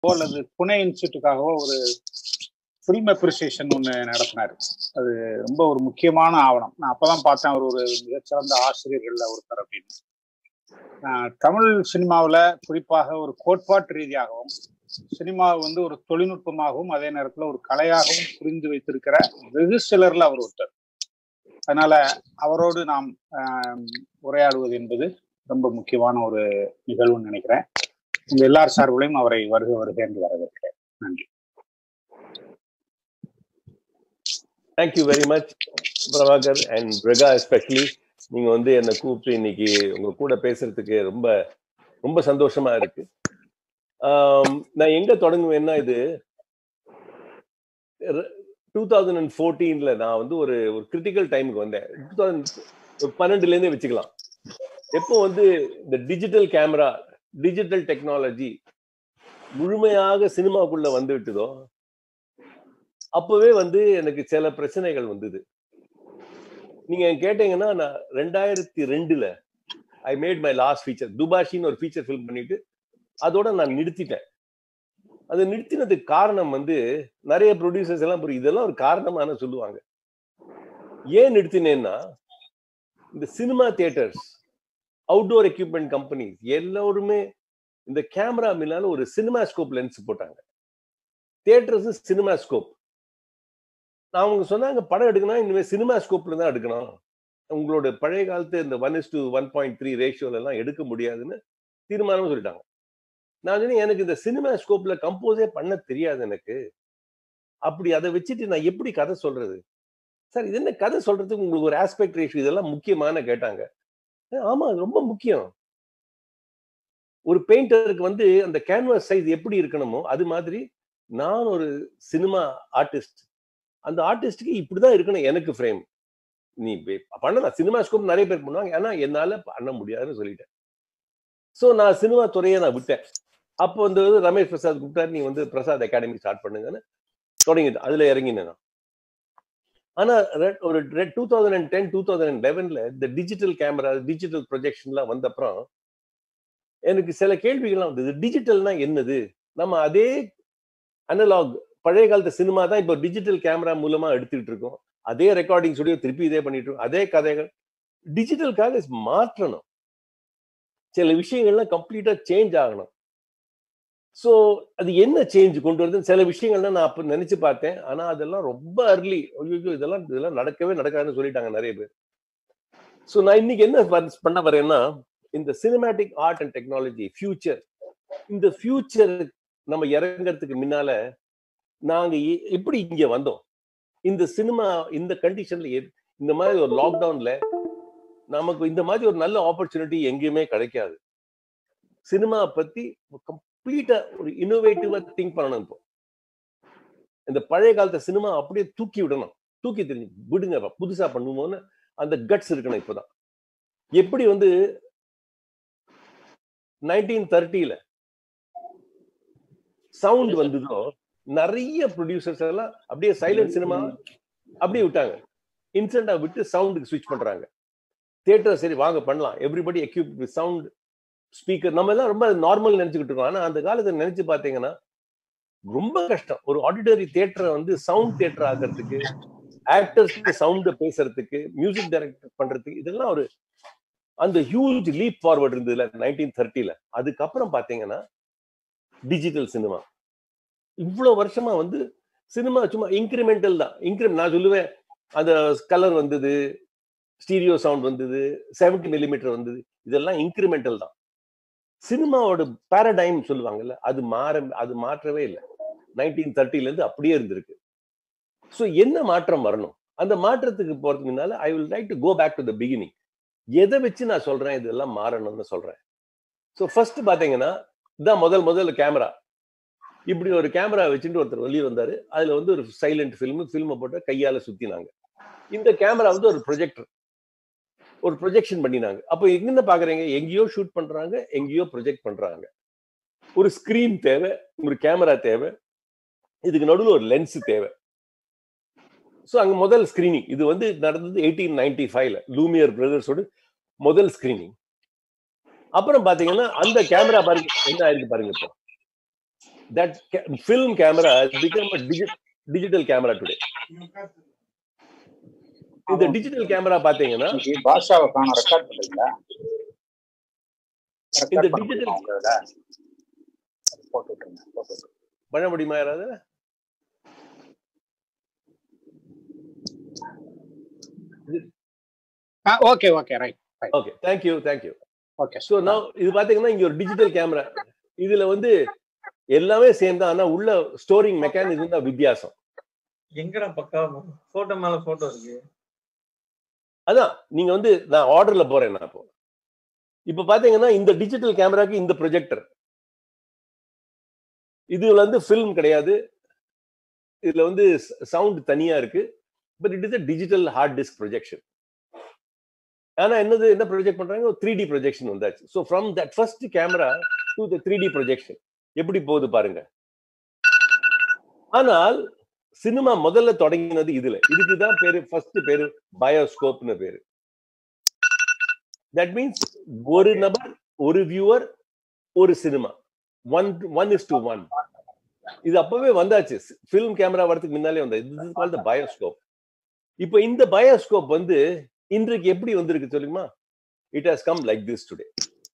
அல்லது புனே இன்ஸ்டியூட்டுக்காகவோ ஒரு film appreciation ஒன்று நடத்தினார் அது ரொம்ப ஒரு முக்கியமான ஆவணம் நான் அப்பதான் பார்த்தேன் அவர் ஒரு மிகச்சிறந்த ஆசிரியர்கள்ல ஒருத்தர் அப்படின்னு ஆஹ் தமிழ் சினிமாவில் குறிப்பாக ஒரு கோட்பாட்டு ரீதியாகவும் சினிமாவை வந்து ஒரு தொழில்நுட்பமாகவும் அதே நேரத்தில் ஒரு கலையாகவும் புரிந்து வைத்திருக்கிற வெகு சிலர்ல அவர் ஒருத்தர் அதனால அவரோடு நாம் ஆஹ் உரையாடுவது என்பது ரொம்ப முக்கியமான ஒரு நிகழ்வுன்னு நினைக்கிறேன் உங்க எல்லார் சார்பிலையும் அவரை வருக வருக என்று வரவேற்கிறேன் நன்றி thank you very much Prabhakar and பிரகா எஸ்பெஷலி நீங்க வந்து என்னை கூப்பிட்டு இன்னைக்கு உங்க கூட பேசுறதுக்கு ரொம்ப ரொம்ப சந்தோஷமா இருக்கு ஆம், நான் எங்க தொடங்குவேன்னா இது டூ தௌசண்ட் அண்ட் ஃபோர்டீன்ல நான் வந்து ஒரு ஒரு கிரிட்டிக்கல் டைமுக்கு வந்தேன் டூ தௌசண்ட் பன்னெண்டுல இருந்தே வச்சுக்கலாம் எப்போ வந்து இந்த டிஜிட்டல் கேமரா டிஜிட்டல் டெக்னாலஜி முழுமையாக சினிமாக்குள்ள வந்து விட்டதோ அப்பவே வந்து எனக்கு சில பிரச்சனைகள் வந்தது நீங்க கேட்டீங்கன்னா நான் ரெண்டாயிரத்தி ரெண்டுல I made my last feature துபாஷின்னு ஒரு ஃபீச்சர் ஃபில்ம் பண்ணிட்டு அதோட நான் நிறுத்திட்டேன் அது நிறுத்தினதுக்கு காரணம் வந்து நிறைய ப்ரொடியூசர்ஸ் எல்லாம் புரியும் இதெல்லாம் ஒரு காரணமான சொல்லுவாங்க ஏன் நிறுத்தினேன்னா இந்த cinema theatres outdoor equipment companies எல்லாருமே இந்த கேமரா முன்னால ஒரு சினிமா ஸ்கோப் லென்ஸ் போட்டாங்க தியேட்டர்ஸ் சினிமா ஸ்கோப் நான் அவங்க சொன்னாங்க படம் எடுக்கணும் இனிமேல் சினிமா ஸ்கோப்ல தான் எடுக்கணும் உங்களோட பழைய காலத்து இந்த one is to one point three ரேஷியோல எல்லாம் எடுக்க முடியாதுன்னு தீர்மானம் சொல்லிட்டாங்க நான் சொன்னேன் எனக்கு இந்த சினிமா ஸ்கோப்ல கம்போஸே பண்ண தெரியாது எனக்கு அப்படி அதை வச்சுட்டு நான் எப்படி கதை சொல்றது சார் இது என்ன கதை சொல்றதுக்கு உங்களுக்கு ஒரு ஆஸ்பெக்ட் ரேஷியோ இதெல்லாம் முக்கியமான கேட்டாங்க அஹ் ஆமா அது ரொம்ப முக்கியம் ஒரு பெயிண்டருக்கு வந்து அந்த கேன்வாஸ் சைஸ் எப்படி இருக்கணுமோ அது மாதிரி நான் ஒரு சினிமா ஆர்டிஸ்ட் அந்த ஆர்டிஸ்டுக்கு இப்படிதான் இருக்கணும் எனக்கு ஃப்ரேம் நீ வே- பண்ணலாம் சினிமா ஸ்கோப் நிறைய பேர் பண்ணுவாங்க ஆனா என்னால பண்ண முடியாதுன்னு சொல்லிட்டேன் சோ நான் சினிமா துறையை நான் விட்டேன் அப்போ வந்து ரமேஷ் பிரசாத் கூப்பிட்டாரு நீ வந்து பிரசாத் அகாடமி ஸ்டார்ட் பண்ணுங்கன்னு தொடங்கிட்டேன் அதுல இறங்கினேன் நான் ஆனா ரெ- ஒரு two thousand and ten two thousand and லெவன்ல இந்த டிஜிட்டல் கேமரா டிஜிட்டல் ப்ரொஜெக்ஷன்லாம் வந்த அப்புறம் எனக்கு சில கேள்விகள்லாம் வந்தது டிஜிட்டல்னா என்னது நம்ம அதே அனலாக் பழைய காலத்து சினிமா தான் இப்போ டிஜிட்டல் கேமரா மூலமா எடுத்துக்கிட்டு இருக்கோம் அதே ரெக்கார்டிங் ஸ்டுடியோ திருப்பி இதே பண்ணிட்டு இருக்கோம் அதே கதைகள் டிஜிட்டலுக்காக மாற்றணும் சில விஷயங்கள்லாம் கம்ப்ளீட்டா சேஞ்ச் ஆகணும் ஸோ அது என்ன சேஞ்ச் கொண்டு வருது சில விஷயங்கள்லாம் நான் அப்ப நினைச்சு பார்த்தேன் ஆனா அதெல்லாம் ரொம்ப அர்லி ஐயோ இதெல்லாம் இதெல்லாம் நடக்கவே நடக்காதுன்னு சொல்லிட்டாங்க நிறைய பேர் ஸோ நான் இன்னைக்கு என்ன பண்- பண்ண வரேன்னா இந்த cinematic art and technology future இந்த ஃபியூச்சர் நம்ம இறங்குறதுக்கு முன்னால நாங்க எ- எப்படி இங்க வந்தோம் இந்த சினிமா இந்த கண்டிஷன்ல இந்த மாதிரி ஒரு லாக்டவுன்ல நமக்கு இந்த மாதிரி ஒரு நல்ல ஆப்பர்ச்சுனிட்டி எங்கேயுமே கிடைக்காது சினிமா பத்தி கம்ப்ளீட்டா ஒரு இன்னோவேட்டிவா திங்க் பண்ணணும் இப்போ இந்த பழைய காலத்து சினிமா அப்படியே தூக்கி விடணும் தூக்கி தெரிஞ்சு விடுங்க புதுசா பண்ணுவோம்னு அந்த கட்ஸ் இருக்கணும் இப்போதான் எப்படி வந்து நைன்டீன் தேர்ட்டியில சவுண்ட் வந்ததோ நிறைய ப்ரொடியூசர்ஸ் எல்லாம் அப்படியே சைலண்ட் சினிமா அப்படியே விட்டாங்க இன்ஸ்டன்டா விட்டு சவுண்டுக்கு ஸ்விட்ச் பண்றாங்க தியேட்டர் சரி வாங்க பண்ணலாம் everybody equip with sound speaker நம்ம எல்லாம் ரொம்ப நார்மல் நினைச்சுக்கிட்டு இருக்கோம் ஆனா அந்த காலத்துல நினைச்சு பாத்தீங்கன்னா ரொம்ப கஷ்டம் ஒரு ஆடிட்டரி தியேட்டரை வந்து சவுண்ட் தியேட்டர் ஆகிறதுக்கு ஆக்டர்ஸ்க்கு சவுண்ட் பேசுறதுக்கு மியூசிக் டைரக்டர் பண்றதுக்கு இதெல்லாம் ஒரு அந்த ஹியூஜ் லீப் ஃபார்வர்ட் இருந்ததுல நைன்டீன் தேர்ட்டில அதுக்கப்புறம் பாத்தீங்கன்னா டிஜிட்டல் சினிமா இவ்வளவு வருஷமா வந்து சினிமா சும்மா இன்க்ரிமெண்டல் தான் இன்க்ரிமெண்ட் நான் சொல்லுவேன் அந்த கலர் வந்தது ஸ்டீரியோ சவுண்ட் வந்தது 70 மில்லிமீட்டர் வந்தது இதெல்லாம் இன்க்ரிமெண்டல் தான் சினிமாவோட பேரடைம் சொல்லுவாங்கல்ல அது மாற அது மாற்றவே இல்லை நைன்டீன் தேர்ட்டில இருந்து அப்படியே இருந்திருக்கு ஸோ என்ன மாற்றம் வரணும் அந்த மாற்றத்துக்கு போறதுக்கு முன்னால I will like to go back to the beginning எதை வச்சு நான் சொல்றேன் இதெல்லாம் மாறணும்னு சொல்றேன் ஸோ ஃபர்ஸ்ட் பாத்தீங்கன்னா இதான் முதல் முதல் கேமரா இப்படி ஒரு கேமரா வச்சுட்டு ஒருத்தர் வெளியே வந்தாரு அதுல வந்து ஒரு சைலண்ட் ஃபில்ம் ஃபில்மை போட்டு கையால சுத்தினாங்க இந்த கேமரா வந்து ஒரு ப்ரொஜெக்டர் ஒரு ப்ரொஜெக்ஷன் பண்ணினாங்க அப்போ எங்க பாக்குறீங்க எங்கேயோ ஷூட் பண்றாங்க எங்கேயோ ப்ரொஜெக்ட் பண்றாங்க ஒரு ஸ்கிரீன் தேவை ஒரு கேமரா தேவை இதுக்கு நடுவில் ஒரு லென்ஸ் தேவை ஸோ அங்க முதல் ஸ்கிரீனிங் இது வந்து நடந்தது எயிட்டீன் நைன்டி ஃபைவ்ல லூமியர் பிரதர்ஸோட முதல் ஸ்கிரீனிங் அப்புறம் பாத்தீங்கன்னா அந்த கேமரா பாருங்க என்ன ஆயிருக்கு பாருங்க இப்போ that film camera become digital camera today இந்த டிஜிட்டல் கேமரா பாத்தீங்கன்னா இன்னைக்கு பாஷாவை காண ரெக்கார்ட் பண்றீங்களா இந்த ரெக்கார்ட் பண்ண digital- முடியுமா உங்க இதுல? அது போட்டு விட்டுருங்க போட்டு விட்டுருங்க பண்ண முடியுமா யாராவது okay okay right okay thank you thank you okay so நான் இது பாத்தீங்கன்னா இங்க ஒரு டிஜிட்டல் கேமரா இதுல வந்து எல்லாமே சேம் தான் ஆனா உள்ள ஸ்டோரிங் மெக்கானிசம் தான் வித்தியாசம் எங்கடா பக்கா போட்டோ மேல போட்டோ இருக்கு அதான் நீங்க வந்து நான் ஆர்டர்ல போறேன் நான் இப்போ இப்ப பாத்தீங்கன்னா இந்த டிஜிட்டல் கேமராக்கு இந்த ப்ரொஜெக்டர் இதுல வந்து ஃபில்ம் கிடையாது இதுல வந்து சவுண்ட் தனியா இருக்கு but it is a digital hard disk projection ஆனா என்னது என்ன ப்ரொஜெக்ட் பண்றாங்க த்ரீ டி ப்ரொஜெக்ஷன் வந்தாச்சு so from that first camera to the three D projection எப்படி போகுது பாருங்க ஆனால் சினிமா முதல்ல தொடங்கினது இதுல இதுக்கு தான் பேரு ஃபர்ஸ்ட் பேரு பயோஸ்கோப்னு பேரு தட் மீன்ஸ் ஒரு நபர் ஒரு வியூவர் ஒரு cinema one one is to one இது அப்பவே வந்தாச்சு ஃபிலிம் கேமரா வரதுக்கு முன்னாலே வந்தது இது கால் த பயோஸ்கோப் இப்போ இந்த பயோஸ்கோப் வந்து இன்றைக்கு எப்படி வந்திருக்கு சொல்லுமா it has come like this today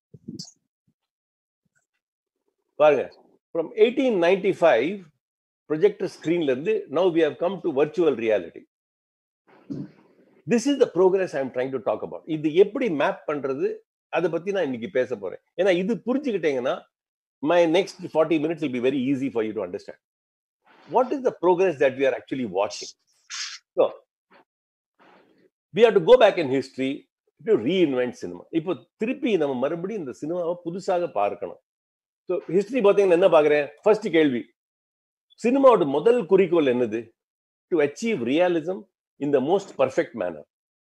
பாருங்க from eighteen ninety five projector ஸ்கிரீன்ல இருந்து now we have come to virtual reality this is the progress I am trying to talk about இது எப்படி மேப் பண்றது அதை பத்தி நான் இன்னைக்கு பேச போறேன் ஏன்னா இது புரிஞ்சுக்கிட்டீங்கன்னா my next forty minutes will be very easy for you to understand what is the progress that we are actually வாட்சிங் so we have to go back in history to reinvent cinema இப்போ திருப்பி நம்ம மறுபடியும் இந்த சினிமாவை புதுசாக பார்க்கணும் so history பார்த்தீங்கன்னா என்ன பார்க்குறேன் ஃபர்ஸ்ட் கேள்வி சினிமாவோட முதல் குறிக்கோள் என்னது to achieve realism in the most perfect manner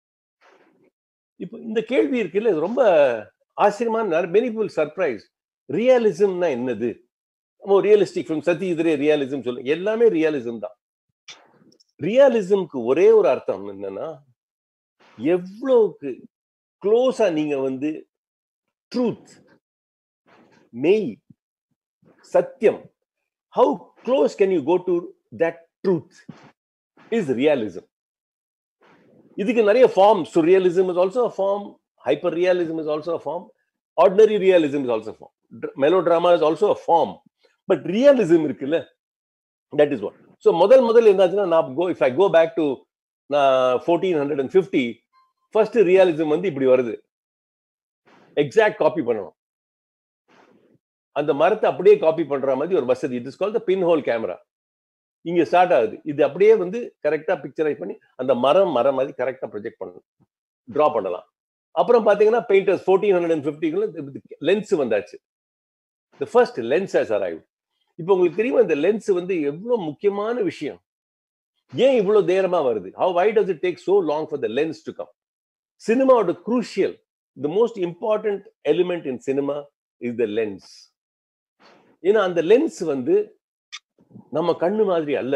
இப்போ இந்த கேள்வி இருக்குல்ல இது ரொம்ப ஆச்சரியமான மெனி பீப்புள் சர்ப்ரைஸ் ரியாலிசம்னா என்னது ரியலிஸ்டிக் ஃபிலிம் சத்தி இதுரே ரியாலிசம் சொல்லு எல்லாமே ரியாலிசம் தான் ரியாலிசம்க்கு ஒரே ஒரு அர்த்தம் என்னன்னா எவ்வளவுக்கு க்ளோஸா நீங்க வந்து ட்ரூத் மெய் சத்தியம் how close can you go to that truth is realism இதுக்கு நிறைய form surrealism is also form hyper realism is also form ordinary realism is also form melodrama is also form but realism இருக்குல்ல that is what so முதல் முதல் என்னாச்சுன்னா நான் go if I go back to நான் fourteen hundred and fifty first realism வந்து இப்படி வருது exact copy பண்ணணும் அந்த மரத்தை அப்படியே காப்பி பண்ற மாதிரி ஒரு வசதி it is call the pinhole camera இங்க ஸ்டார்ட் ஆகுது இது அப்படியே வந்து கரெக்டா பிக்சரைஸ் பண்ணி அந்த மரம் மரம் மாதிரி கரெக்டா ப்ரொஜெக்ட் பண்ணணும் டிரா பண்ணலாம் அப்புறம் பாத்தீங்கன்னா பெயிண்டர்ஸ் ஃபோர்டீன் ஹண்ட்ரட் அண்ட் ஃபிஃப்டிக்குள்ள லென்ஸ் வந்தாச்சு the first lens has arrive இப்போ உங்களுக்கு தெரியுமா இந்த லென்ஸ் வந்து எவ்வளவு முக்கியமான விஷயம் ஏன் இவ்வளவு நேரமா வருது how why does it take so long for the lens to come சினிமாவோட crucial the most important element in cinema is the lens ஏன்னா அந்த லென்ஸ் வந்து நம்ம கண்ணு மாதிரி அல்ல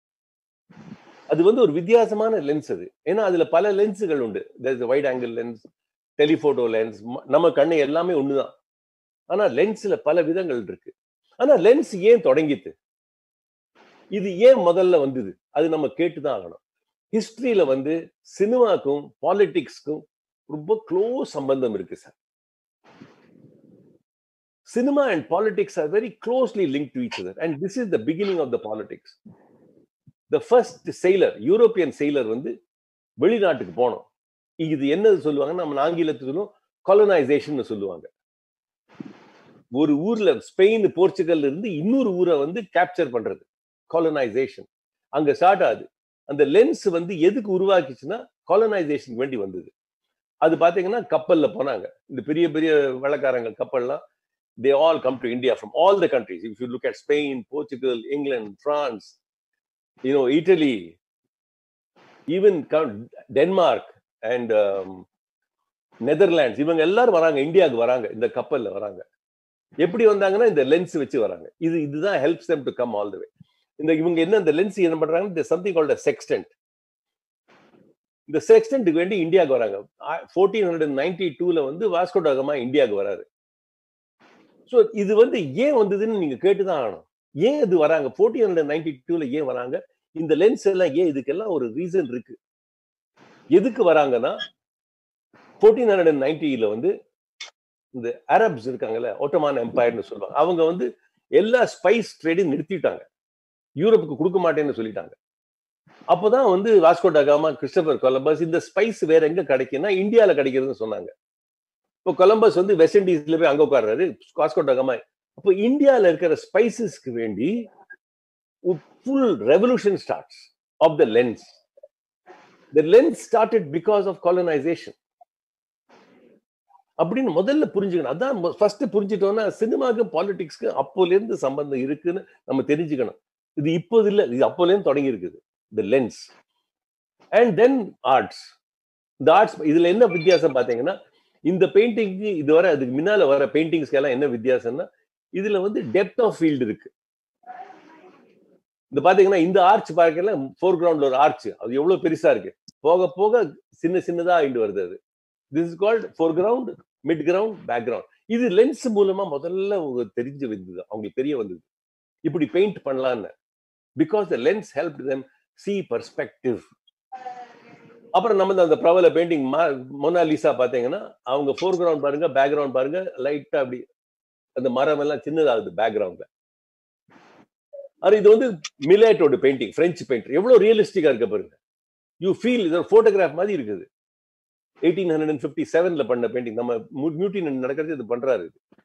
அது வந்து ஒரு வித்தியாசமான லென்ஸ் அது ஏன்னா அதுல பல லென்ஸுகள் உண்டு wide angle lens telephoto lens நம்ம கண்ணு எல்லாமே ஒண்ணுதான் ஆனா லென்ஸ்ல பல விதங்கள் இருக்கு ஆனா லென்ஸ் ஏன் தொடங்கித்து இது ஏன் முதல்ல வந்தது அது நம்ம கேட்டுதான் ஆகணும் ஹிஸ்டரியில வந்து சினிமாக்கும் பாலிடிக்ஸ்க்கும் ரொம்ப க்ளோஸ் சம்பந்தம் இருக்கு sir cinema and politics are very closely linked to each other and this is the beginning of the politics the first sailor European sailor வந்து வெளிநாட்டுக்கு போனோம் இது என்னது சொல்லுவாங்க நம்ம ஆங்கிலத்தில் சொல்லுவோம் கொலனைசேஷன் சொல்லுவாங்க ஒரு ஊர்ல ஸ்பெயின் போர்ச்சுகல்ல இருந்து இன்னொரு ஊரை வந்து கேப்சர் பண்றது கொலனைசேஷன் அங்க ஸ்டார்ட் ஆகுது அந்த லென்ஸ் வந்து எதுக்கு உருவாக்கிச்சுன்னா கொலனைசேஷன் வேண்டி வந்தது அது பாத்தீங்கன்னா கப்பல்ல போனாங்க இந்த பெரிய பெரிய வெள்ளக்காரங்க கப்பல்லாம் they all come to India from all the countries. If you look at Spain, Portugal, England, France, you know, Italy, even Denmark and um, Netherlands இவங்க எல்லாரும் வராங்க இந்தியாவுக்கு வராங்க இந்த கப்பல்ல வராங்க எப்படி வந்தாங்கன்னா இந்த லென்ஸ் வச்சு வராங்க இது இதுதான் helps them to come all the way இந்த இவங்க என்ன இந்த லென்ஸ் என்ன பண்றாங்க இந்த சம்திங் கால்ட் செக்ஸ்டன்ட் இந்த செக்ஸ்டன்ட்டுக்கு வேண்டி இந்தியாவுக்கு வராங்க ஃபோர்டீன் ஹண்ட்ரட் நைன்டி டூல வந்து வாஸ்கோடாகமா இந்தியாவுக்கு வராரு ஸோ இது வந்து ஏன் வந்ததுன்னு நீங்க கேட்டுதான் ஆகணும் ஏன் இது வராங்க ஃபோர்டீன் ஹண்ட்ரட் நைன்டி டூல ஏன் வராங்க இந்த லென்ஸ் எல்லாம் ஏன் இதுக்கெல்லாம் ஒரு ரீசன் இருக்கு எதுக்கு வராங்கன்னா ஃபோர்டீன் ஹண்ட்ரட் நைன்டில வந்து இந்த அரப்ஸ் இருக்காங்கல்ல ஒட்டமான் எம்பையர்னு சொல்லுவாங்க அவங்க வந்து எல்லா ஸ்பைஸ் ட்ரேடையும் நிறுத்திட்டாங்க யூரோப்புக்கு கொடுக்க மாட்டேன்னு சொல்லிட்டாங்க அப்போதான் வந்து வாஸ்கோ டகாமா கிறிஸ்டபர் கொலம்பஸ் இந்த ஸ்பைஸ் வேற எங்க கிடைக்குன்னா இந்தியால கிடைக்கிறதுன்னு சொன்னாங்க இப்போ கொலம்பஸ் வந்து வெஸ்ட் இண்டீஸ்ல போய் அங்க உட்கார்றாரு வாஸ்கோ டகாமா அப்போ இந்தியால இருக்கிற ஸ்பைசஸ்க்கு வேண்டி full revolution starts of the lens the lens started because of colonisation அப்படின்னு முதல்ல புரிஞ்சுக்கணும் அதான் ஃபர்ஸ்ட் புரிஞ்சுட்டோம்னா சினிமாக்கு பாலிடிக்ஸ்க்கு அப்போல இருந்து சம்பந்தம் இருக்குன்னு நம்ம தெரிஞ்சுக்கணும் இது இப்போது இல்லை இது அப்போல இருந்து தொடங்கி இருக்குது the lens and then arts இந்த ஆர்ட்ஸ் இதுல என்ன வித்தியாசம் பாத்தீங்கன்னா இந்த பெயிண்டிங்க்கு இதுவரை அதுக்கு முன்னால வர பெயிண்டிங்ஸ்க்கு எல்லாம் என்ன வித்தியாசம்னா இதுல வந்து டெப்த் ஆஃப் ஃபீல்டு இருக்கு இந்த பாத்தீங்கன்னா இந்த ஆர்ச் பார்க்கல ஃபோர் கிரவுண்ட்ல ஒரு ஆர்ச் அது எவ்வளவு பெருசா இருக்கு போக போக சின்ன சின்னதா ஆயிட்டு வருது அது this is called foreground midground background இது லென்ஸ் மூலமா முதல்ல தெரிஞ்சு வந்தது அவங்களுக்கு தெரிய வந்தது இப்படி பெயிண்ட் பண்ணலான்னு because the lens help them see perspective அப்புறம் நம்ம அந்த பிரபல பெயிண்டிங் மொனாலிசா பாத்தீங்கன்னா அவங்க ஃபோர் கிரவுண்ட் பாருங்க பேக்ரவுண்ட் பாருங்க லைட்டா அப்படி அந்த மரம் எல்லாம் சின்னதாகுது பேக்ரவுண்ட்ல அது இது வந்து மிலேட்டோட பெயிண்டிங் பிரெஞ்சு பெயிண்டர் எவ்வளவு ரியலிஸ்டிக்கா இருக்க பாருங்க யூ ஃபீல் இது ஒரு போட்டோகிராஃப் மாதிரி இருக்குது எயிட்டீன் ஹண்ட்ரட் அண்ட் ஃபிஃப்டி செவன்ல பண்ண பெயிண்டிங் நம்ம மியூட்டின் நடக்கிறது இது பண்றாரு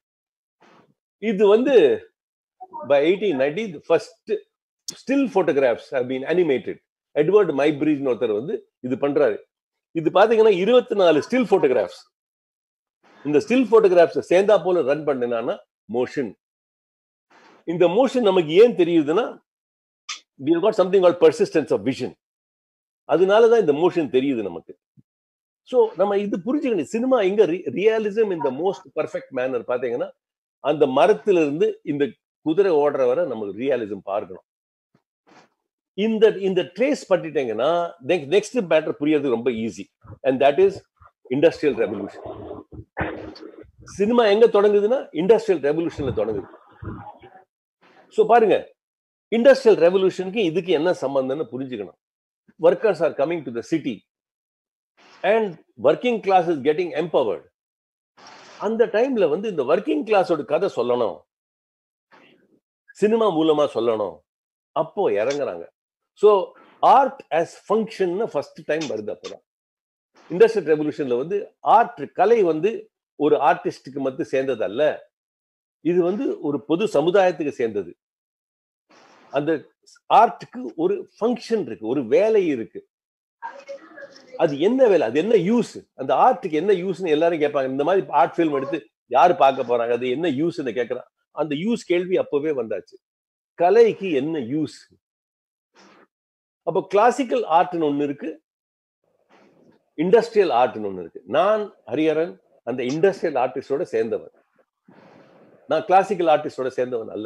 இது வந்து by eighteen ninety first still photographs have been animated Edward Muybridge ஒருத்தர் வந்து இது பண்றாரு இது பாத்தீங்கன்னா இருபத்தி நாலு ஸ்டில் போட்டோகிராஃப்ஸ் இந்த ஸ்டில் போட்டோகிராஃப்ஸ் சேர்ந்தா போல ரன் பண்ணினான்னா மோஷன் இந்த மோஷன் நமக்கு ஏன் தெரியுதுன்னா we got something call persistence of vision அதனால தான் இந்த மோஷன் தெரியுது நமக்கு ஸோ நம்ம இது புரிஞ்சுக்கணும் சினிமா எங்க ரியாலிசம் இந்த மோஸ்ட் பர்ஃபெக்ட் மேனர் பாத்தீங்கன்னா அந்த மரத்துல இருந்து இந்த குதிரை ஓடுற வரை நமக்கு ரியாலிசம் பார்க்கணும் இந்த இந்த ட்ரேஸ் பண்ணிட்டீங்கன்னா நெக்ஸ்ட் மேட்டர் புரியறது ரொம்ப easy and that is industrial revolution cinema எங்க தொடங்குதுன்னா இண்டஸ்ட்ரியல் ரெவல்யூஷன்ல தொடங்குது ஸோ பாருங்க இண்டஸ்ட்ரியல் ரெவல்யூஷனுக்கு இதுக்கு என்ன சம்பந்தம்னு புரிஞ்சுக்கணும் workers are coming to the city and working class is getting empowered அந்த டைம்ல வந்து இந்த ஒர்க்கிங் கிளாஸோட கதை சொல்லணும் சினிமா மூலமா சொல்லணும் அப்போ இறங்குறாங்க so art as function first time வருது அப்போதான் இண்டஸ்ட்ரியல் ரெவல்யூஷன்ல வந்து ஆர்ட் கலை வந்து ஒரு ஆர்டிஸ்டுக்கு மட்டும் சேர்ந்தது அல்ல இது வந்து ஒரு பொது சமுதாயத்துக்கு சேர்ந்தது அந்த ஆர்ட்டுக்கு ஒரு ஃபங்க்ஷன் இருக்கு ஒரு வேலை இருக்கு அது என்ன வேலை அது என்ன யூஸ் அந்த ஆர்ட்டுக்கு என்ன யூஸ்னு எல்லாரும் கேட்பாங்க இந்த மாதிரி ஆர்ட் ஃபில்ம் எடுத்து யாரு பார்க்க போறாங்க அது என்ன யூஸ்ன்னு கேட்கறான் அந்த யூஸ் கேள்வி அப்பவே வந்தாச்சு கலைக்கு என்ன யூஸ் அப்போ கிளாசிக்கல் ஆர்ட்னு ஒண்ணு இருக்கு இண்டஸ்ட்ரியல் ஆர்ட்னு ஒண்ணு இருக்கு நான் ஹரிஹரன் அந்த இண்டஸ்ட்ரியல் ஆர்டிஸ்டோட சேர்ந்தவன் நான் கிளாசிக்கல் ஆர்டிஸ்டோட சேர்ந்தவன் அல்ல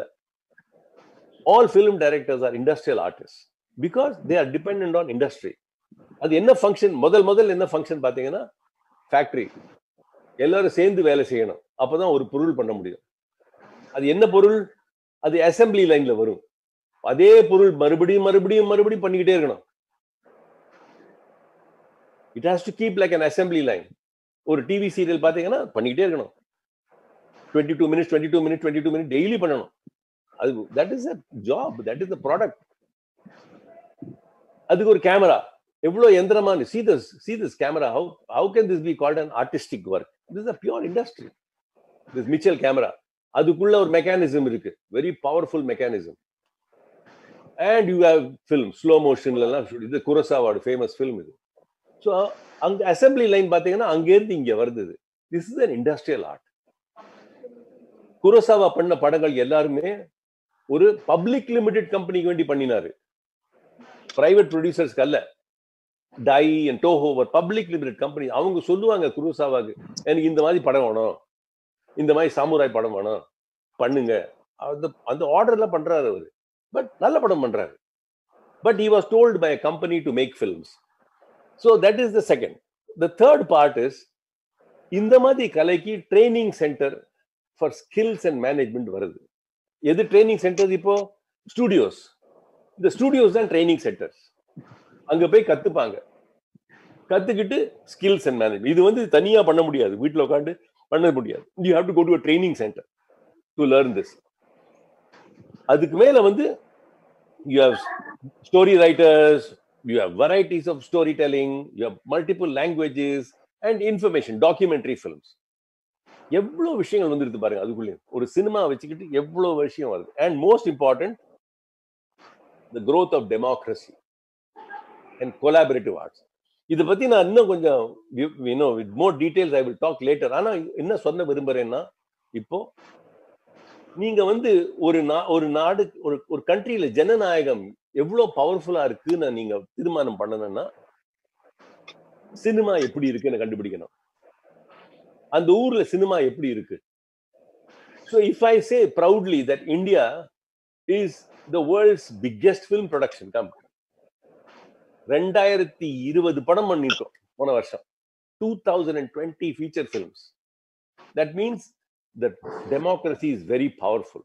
all film directors are industrial artist because they are depend on industry அது என்ன ஃபங்க்ஷன் முதல் முதல் என்ன ஃபங்க்ஷன் பார்த்தீங்கன்னா ஃபேக்டரி எல்லாரும் சேர்ந்து வேலை செய்யணும் அப்பதான் ஒரு பொருள் பண்ண முடியும் அது என்ன பொருள் அது அசம்பிளி லைன்ல வரும் அதே பொருள் மறுபடியும் மறுபடியும் மறுபடியும் பண்ணிக்கிட்டே இருக்கணும் it has to keep like an assembly line ஒரு டிவி சீரியல் பார்த்தீங்கன்னா பண்ணிக்கிட்டே இருக்கணும் twenty two minutes twenty two minute twenty two minute daily பண்ணணும் அது that is a job that is the product அதுக்கு ஒரு கேமரா எவ்வளவு எந்திரமான see this see this camera how how can this be called an artistic work this a pure industry this Mitchell camera அதுக்குள்ள ஒரு mechanism இருக்கு very powerful mechanism and you have film slow மோஷன்ல எல்லாம் இது குரசாவோட famous film இது so அங்க assembly line பாத்தீங்கன்னா அங்கேருந்து இங்க வருது this is an industrial art Kurosawa பண்ண படங்கள் எல்லாருமே ஒரு பப்ளிக் லிமிடெட் கம்பெனிக்கு வேண்டி பண்ணினாரு பிரைவேட் ப்ரொடியூசர்ஸ்க்கு அல்ல டை அண்ட் டோஹோ ஒரு பப்ளிக் லிமிடெட் கம்பெனி அவங்க சொல்லுவாங்க குருசாவாக்கு எனக்கு இந்த மாதிரி படம் வேணும் இந்த மாதிரி சாமுராய் படம் வேணும் பண்ணுங்க அந்த அந்த ஆர்டர்ல பண்றாரு அவரு பட் நல்ல படம் பண்றாரு but he was told by company to make films so that is the second the third part is இந்த மாதிரி கலைக்கு training centre for skills and management வருது எது ட்ரைனிங் சென்டர் இப்போ ஸ்டூடியோஸ் இந்த ஸ்டூடியோஸ் தான் ட்ரைனிங் சென்டர்ஸ் அங்க போய் கத்துப்பாங்க கத்துக்கிட்டு ஸ்கில்ஸ் அண்ட் மேனேஜ் இது வந்து தனியா பண்ண முடியாது வீட்ல உட்காந்து பண்ண முடியாது you have to go to training centre to learn this அதுக்கு மேல வந்து you have story writers you have varieties of story telling you have multiple languages and information documentary films எவ்வளவு விஷயங்கள் வந்துருக்கு பாருங்க அதுக்குள்ளே ஒரு சினிமா வச்சுக்கிட்டு எவ்வளவு விஷயம் வருது and most important the growth of democracy and collaborative arts இதை பத்தி நான் இன்னும் கொஞ்சம் you know with more details I will talk later ஆனா என்ன சொல்ல விரும்புறேன்னா இப்போ நீங்க வந்து ஒரு நா ஒரு நாடு ஒரு ஒரு கண்ட்ரியில ஜனநாயகம் எவ்வளவு பவர்ஃபுல்லா இருக்குன்னு நீங்க தீர்மானம் பண்ணணும்னா சினிமா எப்படி இருக்குன்னு கண்டுபிடிக்கணும் அந்த ஊர்ல சினிமா எப்படி இருக்கு so if I say proudly that India is the world's biggest film production company ரெண்டாயிரத்தி இருபது படம் பண்ணிருக்கோம் போன வருஷம் two thousand and twenty feature films that means the democracy is very powerful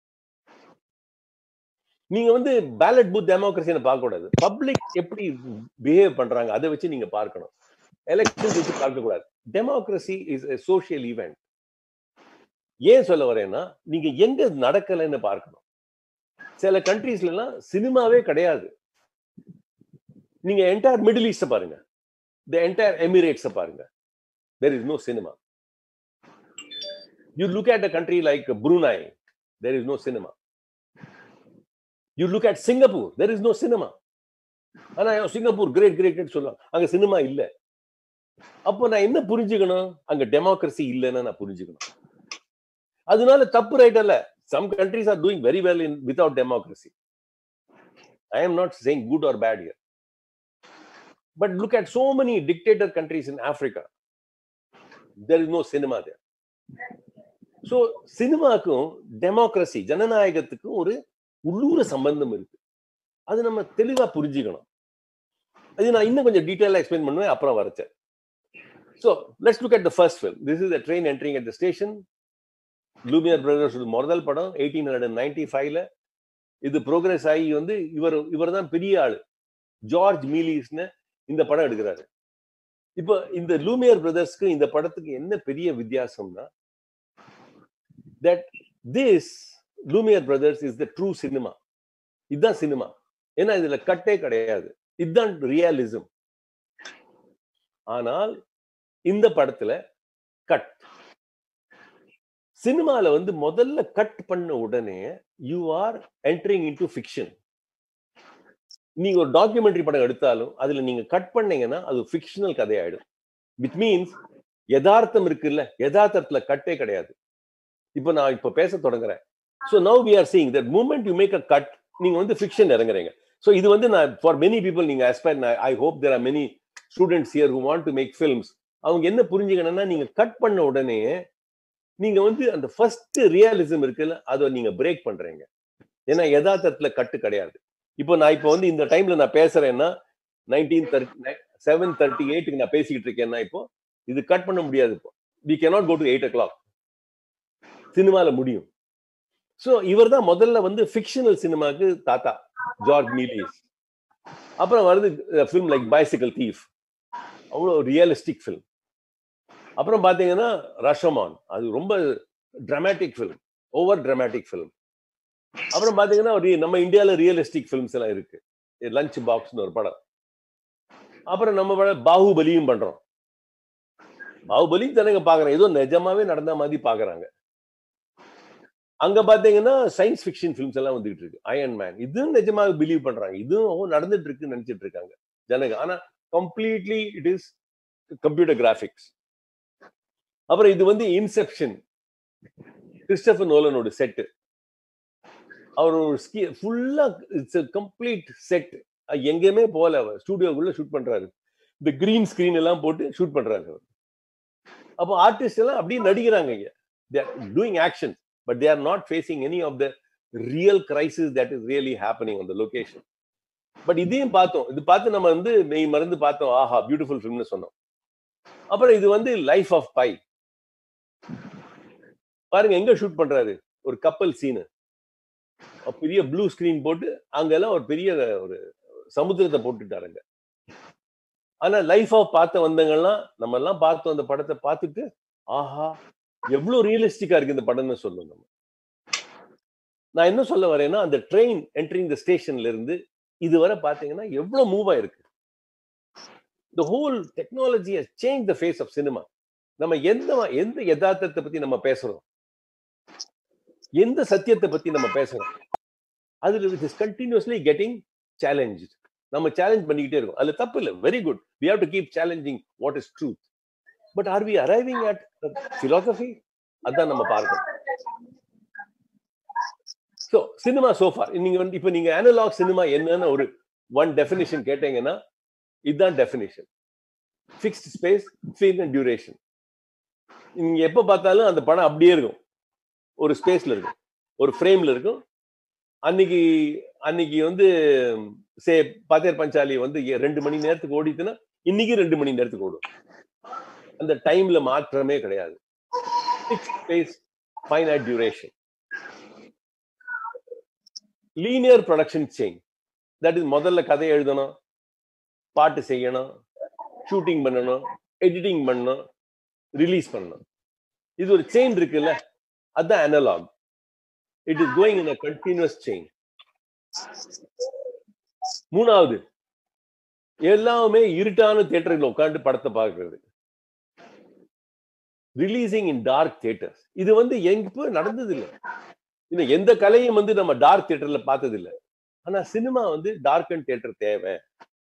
நீங்க வந்து பேலட் பூத் டெமோக்ரஸின்னு பார்க்க கூடாது பப்ளிக் எப்படி பிஹேவ் பண்றாங்க அதை வச்சு நீங்க பார்க்கணும் எலெக்ஷன் வச்சு பார்க்க கூடாது democracy is a social event ஏன் சொல்ல வரேன்னா நீங்க எங்க நடக்கலைன்னு பார்க்கணும் சில கண்ட்ரீஸ்ல எல்லாம் சினிமாவே கிடையாது நீங்க என்டையர் மிடில் ஈஸ்ட பாருங்க த என்டையர் எமிரேட்ஸ பாருங்க there is no cinema you look at a country like Brunei there is no cinema you look at Singapore there is no cinema ஆனா சிங்கப்பூர் கிரேட் கிரேட் சொல்லுவாங்க அங்க சினிமா இல்ல அப்போ நான் என்ன புரிஞ்சுக்கணும் அங்க டெமோக்ரஸி இல்லைன்னு நான் புரிஞ்சுக்கணும் அதனால தப்பு ரைட் அல்ல some countries are doing very well in without democracy I am not saying good or bad here but look at so many dictator countries in Africa there is no cinema there so சினிமாக்கும் democracy ஜனநாயகத்துக்கும் ஒரு உள்ளூர சம்பந்தம் இருக்கு அது நம்ம தெளிவா புரிஞ்சுக்கணும் அது நான் இன்னும் கொஞ்சம் டீட்டெயிலாக எக்ஸ்பிளைன் பண்ணுவேன் அப்புறம் வரச்சேன் so let's look at the first film this is the train entering at the station Lumiere brothers முதல் படம் எயிட்டீன் ஹண்ட்ரட் நைன்டி ஃபைவ்ல இது ப்ரோக்ரஸ் ஆகி வந்து இவர் இவர் தான் பெரிய ஆளு ஜார்ஜ் மீலிஸ்னு இந்த படம் எடுக்கிறாரு இப்போ இந்த லூமியர் பிரதர்ஸ்க்கு இந்த படத்துக்கு என்ன பெரிய வித்தியாசம்னா that this Lumiere brothers is the true cinema இதுதான் சினிமா ஏன்னா இதுல கட்டே கிடையாது இதுதான் ரியாலிசம் ஆனால் இந்த படத்துல கட் சினிமால வந்து முதல்ல கட் பண்ண உடனே you are entering into fiction நீங்க ஒரு டாக்குமெண்ட்ரி படம் எடுத்தாலும் அதுல நீங்க கட் பண்ணீங்கன்னா அது ஃபிக்ஷனல் கதையாயிடும் வித் மீன்ஸ் யதார்த்தம் இருக்குல்ல யதார்த்தத்துல கட்டே கிடையாது இப்போ நான் இப்போ பேச தொடங்குறேன் so now we are seeing that moment you make a cut நீங்க வந்து ஃபிக்ஷன் இறங்குறீங்க ஸோ இது வந்து நான் ஃபார் மெனி பீப்புள் நீங்க aspire I hope there are many students here who want to make films அவங்க என்ன புரிஞ்சுக்கணும்னா நீங்க கட் பண்ண உடனே நீங்க வந்து அந்த ஃபர்ஸ்ட் ரியாலிசம் இருக்குல்ல அதை நீங்க பிரேக் பண்றீங்க ஏன்னா யதார்த்தத்துல கட்டு கிடையாது இப்போ நான் இப்போ வந்து இந்த டைம்ல நான் பேசுறேன்னா நைன்டீன் தேர்ட்டி செவன் தேர்ட்டி எயிட்டுக்கு நான் பேசிக்கிட்டு இருக்கேன்னா இப்போ இது கட் பண்ண முடியாது இப்போ we cannot go to eight o'clock சினிமால முடியும் ஸோ இவர் தான் முதல்ல வந்து ஃபிக்ஷனல் சினிமாக்கு தாத்தா ஜார்ஜ் மீலிஸ் அப்புறம் வருது ஃபிலிம் லைக் பைசிக்கல் தீஃப் அவ்வளோ ரியலிஸ்டிக் ஃபிலிம் அப்புறம் பார்த்தீங்கன்னா ரஷமான் அது ரொம்ப dramatic film over dramatic film அப்புறம் பார்த்தீங்கன்னா நம்ம இந்தியாவில் ரியலிஸ்டிக் ஃபிலிம்ஸ் எல்லாம் இருக்கு லஞ்ச் பாக்ஸ்னு ஒரு படம் அப்புறம் நம்ம படம் பாகுபலியும் பண்றோம் பாகுபலி ஜனங்க பாக்குறாங்க ஏதோ நிஜமாவே நடந்த மாதிரி பாக்குறாங்க அங்க பாத்தீங்கன்னா சயின்ஸ் ஃபிக்ஷன் ஃபிலிம்ஸ் எல்லாம் வந்துகிட்டு இருக்கு அயன் மேன் இதுவும் நிஜமாக பிலீவ் பண்றாங்க இதுவும் நடந்துட்டு இருக்குன்னு நினைச்சிட்டு இருக்காங்க ஜனங்க ஆனா completely it is computer graphics அப்புறம் இது வந்து இன்செப்ஷன் கிறிஸ்டபர் நோலனோட செட்டு அவர் ஒரு ஸ்கி ஃபுல்லா இட்ஸ் கம்ப்ளீட் செட் எங்கேயுமே போல அவர் ஸ்டூடியோக்குள்ள ஷூட் பண்றாரு இந்த கிரீன் ஸ்கிரீன் எல்லாம் போட்டு ஷூட் பண்றாரு அவர் அப்போ ஆர்டிஸ்ட் எல்லாம் அப்படியே நடிக்கிறாங்க இங்க they're doing action but they are not facing any of the real crisis that is really happening on the location but இதையும் பார்த்தோம் இது பார்த்து நம்ம வந்து மெய் மறந்து பார்த்தோம் ஆஹா பியூட்டிஃபுல் ஃபிலிம்னு சொன்னோம் அப்புறம் இது வந்து லைஃப் ஆஃப் பை பாருங்க எங்க ஷூட் பண்றாரு ஒரு கப்பல் சீனு ஒரு பெரிய ப்ளூ ஸ்கிரீன் போட்டு அங்கெல்லாம் ஒரு பெரிய ஒரு சமுத்திரத்தை போட்டுட்டாருங்க ஆனா லைஃப் ஆஃப் பார்த்த வந்தவங்கலாம் நம்ம எல்லாம் பார்த்தோம் அந்த படத்தை பார்த்துட்டு ஆஹா எவ்வளவு ரியலிஸ்டிக்கா இருக்கு இந்த படம்னு சொல்லுவோம் நம்ம நான் என்ன சொல்ல வரேன்னா அந்த ட்ரெயின் என்ட்ரிங் த ஸ்டேஷன்ல இருந்து இதுவரை பாத்தீங்கன்னா எவ்வளவு மூவ் ஆயிருக்கு the whole technology change the face of cinema நம்ம எந்த எந்த யதார்த்தத்தை பத்தி நம்ம பேசுறோம் எந்த சத்தியத்தை பத்தி நம்ம பேசுறோம் அதுல it is continuously getting challenge நம்ம சேலஞ்ச் பண்ணிக்கிட்டே இருக்கோம் அதுல தப்பு இல்லை very good we have to keep challenging what is truth but are we arriving at philosophy அதான் நம்ம பார்க்கணும் ஸோ சினிமா சோஃபா நீங்க வந்து இப்போ நீங்க அனலாக் சினிமா என்னன்னு ஒரு ஒன் டெஃபினிஷன் கேட்டீங்கன்னா இதுதான் definition fixed space feel and duration நீங்க எப்ப பார்த்தாலும் அந்த படம் அப்படியே இருக்கும் ஒரு ஸ்பேஸ்ல இருக்கும் ஒரு ஃப்ரேம்ல இருக்கும் அன்னைக்கு அன்னைக்கு வந்து சே பாத்தேர் பஞ்சாலி வந்து எ- ரெண்டு மணி நேரத்துக்கு ஓடிட்டுன்னா இன்னைக்கு ரெண்டு மணி நேரத்துக்கு ஓடும் அந்த டைம்ல மாற்றமே கிடையாது space finite duration linear production chain that is முதல்ல கதை எழுதணும் பாட்டு செய்யணும் ஷூட்டிங் பண்ணணும் எடிட்டிங் பண்ணணும் ரிலீஸ் பண்ணணும் இது ஒரு செயின் இருக்குல்ல அதுதான் analogue it is going in a continuous chain மூணாவது எல்லாமே இருட்டான தியேட்டர்கள் உட்காந்து படத்தை பார்க்கிறது ரிலீசிங் இன் டார்க் தியேட்டர்ஸ் இது வந்து எங்க நடந்தது இல்லை இன்னும் எந்த கலையும் வந்து நம்ம டார்க் தியேட்டர்ல பார்த்தது இல்லை ஆனா சினிமா வந்து டார்க் அண்ட் தியேட்டர் தேவை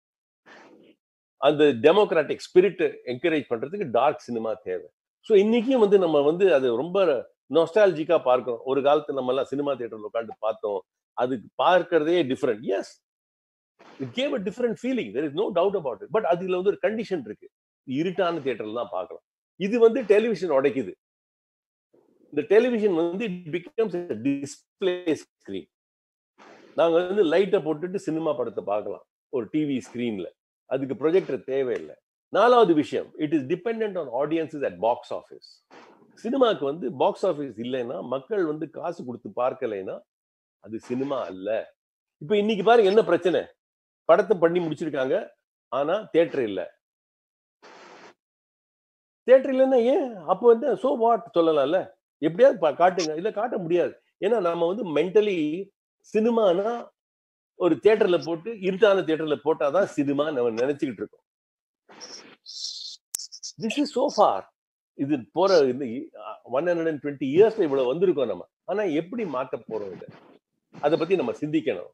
அந்த டெமோக்ராட்டிக் ஸ்பிரிட் என்கரேஜ் பண்றதுக்கு டார்க் சினிமா தேவை ஸோ இன்னைக்கும் வந்து நம்ம வந்து அது ரொம்ப நொஸ்டாலஜிக்கா பார்க்கிறோம் ஒரு காலத்துல நம்ம எல்லாம் சினிமா தியேட்டர்ல உட்காந்து பார்த்தோம் அது பார்க்கறதே different as it gave a different feeling there is no doubt about it but அதுல வந்து ஒரு கண்டிஷன் இருக்கு இருட்டான தியேட்டர்ல தான் பார்க்கலாம் இது வந்து டெலிவிஷன் உடைக்குது இந்த டெலிவிஷன் வந்து இட் பிகம்ஸ் டிஸ்பிளே ஸ்கிரீன் நாங்க வந்து லைட்டை போட்டுட்டு சினிமா படத்தை பார்க்கலாம் ஒரு டிவி ஸ்கிரீன்ல அதுக்கு ப்ரொஜெக்டர் தேவையில்லை நாலாவது விஷயம் it is depend on audiences at box office சினிமாக்கு வந்து பாக்ஸ் ஆஃபீஸ் இல்லைன்னா மக்கள் வந்து காசு கொடுத்து பார்க்கலைன்னா அது சினிமா அல்ல இப்ப இன்னைக்கு பாருங்க என்ன பிரச்சனை படத்தை பண்ணி முடிச்சிருக்காங்க ஆனா தியேட்டர் இல்ல தியேட்டர் இல்லைன்னா ஏன் அப்போ வந்து சோ வாட் சொல்லலாம்ல எப்படியாவது பா- காட்டுங்க இல்ல காட்ட முடியாது ஏன்னா நம்ம வந்து மென்டலி சினிமானா ஒரு தியேட்டர்ல போட்டு இருட்டான தியேட்டர்ல போட்டாதான் சினிமா நம்ம நினைச்சுக்கிட்டு இருக்கோம் திஸ் இஸ் சோ ஃபார் இது போற இந்த ஒன் ஹண்ட்ரட் அண்ட் டுவெண்ட்டி இயர்ஸ்ல இவ்வளவு வந்திருக்கோம் நம்ம ஆனா எப்படி மாத்த போறோம் இதை அதை பத்தி நம்ம சிந்திக்கணும்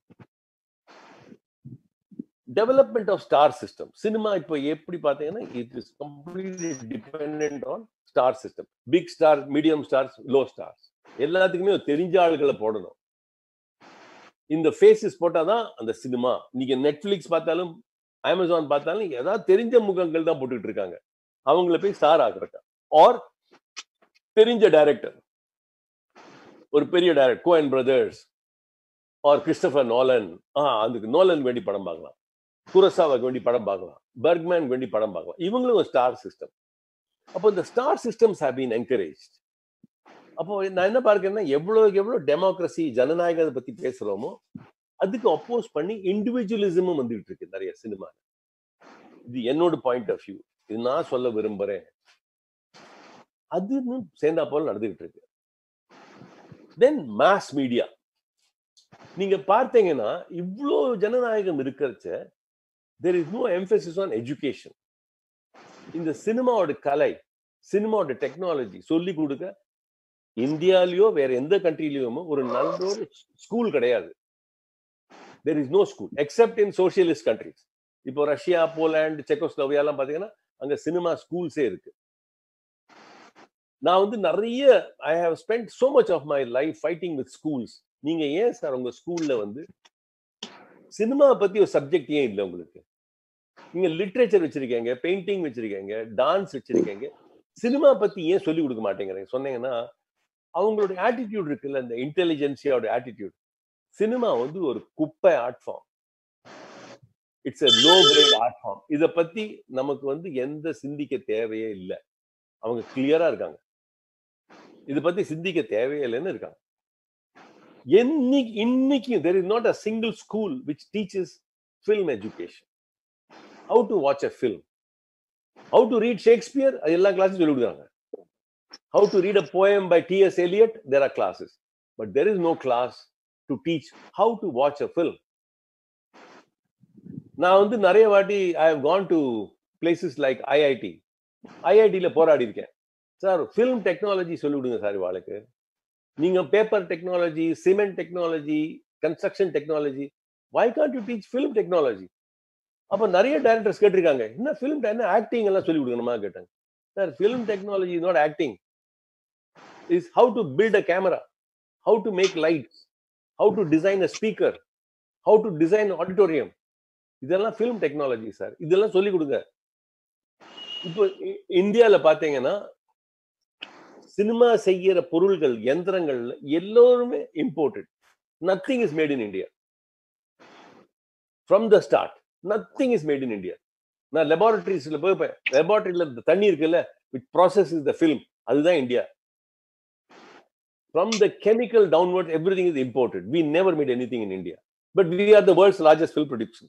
development of star system cinema இப்போ எப்படி பார்த்தீங்கன்னா it is completely depend on star system big star medium stars low stars எல்லாத்துக்குமே ஒரு தெரிஞ்ச ஆளுகளை போடணும் இந்த ஃபேஸஸ் போட்டாதான் அந்த சினிமா நீங்க நெட்ஃபிளிக்ஸ் பார்த்தாலும் அமேசான் பார்த்தாலும் ஏதாவது தெரிஞ்ச முகங்கள் தான் போட்டுட்டு இருக்காங்க அவங்கள போய் ஸ்டார் ஆக்குறக்கா ஆர் தெரிஞ்ச டைரக்டர் ஒரு பெரிய director Coen brothers or Christopher Nolan ah அதுக்கு நோலன் வேண்டி படம் பார்க்கலாம் குரசாவுக்கு வேண்டி படம் பார்க்கலாம் பர்க்மேன் வேண்டி படம் பார்க்கலாம் இவங்களும் ஒரு ஸ்டார் சிஸ்டம் அப்போ இந்த star systems have been encourage அப்போ நான் என்ன பார்க்கிறேன்னா எவ்வளவு எவ்வளவு டெமோக்ரஸி ஜனநாயகத்தை பத்தி பேசுறோமோ அதுக்கு அப்போஸ் பண்ணி இண்டிவிஜுவலிசமும் வந்துகிட்டு இருக்கு நிறைய சினிமா இது என்னோட பாயிண்ட் ஆஃப் வியூ இது நான் சொல்ல விரும்புறேன் அதுன்னு சேர்ந்தா போல நடந்துகிட்டு இருக்கு தென் மாஸ் மீடியா நீங்க பார்த்தீங்கன்னா இவ்வளோ ஜனநாயகம் இருக்கிறச்ச there is no emphasis on education இந்த சினிமாவோட கலை சினிமாவோட டெக்னாலஜி சொல்லி கொடுக்க இந்தியாலயோ வேற எந்த கண்ட்ரிலயுமோ ஒரு நல்ல ஒரு ஸ்கூல் கிடையாது there is no school except in socialist countries இப்போ ரஷ்யா போலாண்ட் செக்கோஸ்லோவியா எல்லாம் பாத்தீங்கன்னா அங்க சினிமா ஸ்கூல்ஸே இருக்கு நான் வந்து நிறைய I have spent so much of my life fighting with schools நீங்க ஏன் சார் உங்க ஸ்கூல்ல வந்து சினிமா பத்தி ஒரு சப்ஜெக்ட் ஏன் இல்லை உங்களுக்கு நீங்க லிட்ரேச்சர் வச்சிருக்கீங்க பெயிண்டிங் வச்சிருக்கீங்க டான்ஸ் வச்சிருக்கீங்க சினிமா பத்தி ஏன் சொல்லி கொடுக்க மாட்டேங்கிறீங்க சொன்னீங்கன்னா அவங்களோட ஆட்டிடியூட் இருக்குல்ல இந்த இன்டெலிஜென்சியோட ஆட்டிடியூட் சினிமா வந்து ஒரு குப்பை art form it's a low great art form இத பத்தி நமக்கு வந்து எந்த சிந்திக்க தேவையே இல்லை அவங்க கிளியரா இருக்காங்க இத பத்தி சிந்திக்க தேவையே இல்லைன்னு இருக்காங்க என்னைக்கு இன்னைக்கு there is not a single school which teaches film education how to watch a film how to read shakespeare அது எல்லா கிளாஸும் சொல்லி கொடுக்குறாங்க how to read a poem by ts eliot there are classes but there is no class to teach how to watch a film நான் வந்து நிறைய வாட்டி I have gone to places like IIT ஐஐடியில போராடி இருக்கேன் சார் ஃபிலிம் டெக்னாலஜி சொல்லி விடுங்க sir இவாளுக்கு நீங்க paper technology cement technology construction technology why can't you teach film technology அப்ப நிறைய டைரக்டர்ஸ் கேட்டிருக்காங்க என்ன ஃபிலிம் என்ன ஆக்டிங் எல்லாம் சொல்லி கொடுக்கணுமா கேட்டாங்க sir film technology not acting is how to build a camera how to make lights how to design a speaker how to design auditorium இதெல்லாம் ஃபிலிம் டெக்னாலஜி சார் இதெல்லாம் சொல்லி கொடுங்க இப்போ இ- இந்தியால பாத்தீங்கன்னா சினிமா செய்யற பொருள்கள் யந்திரங்கள் எல்லோருமே imported nothing is made in India from the start nothing is made in India நான் லெபார்டரிஸ்ல போய் லெபார்டரியில தண்ணி இருக்குல்ல which process is the film அதுதான் India from the chemical downward everything is imported we never made anything in India but we are the world's largest film production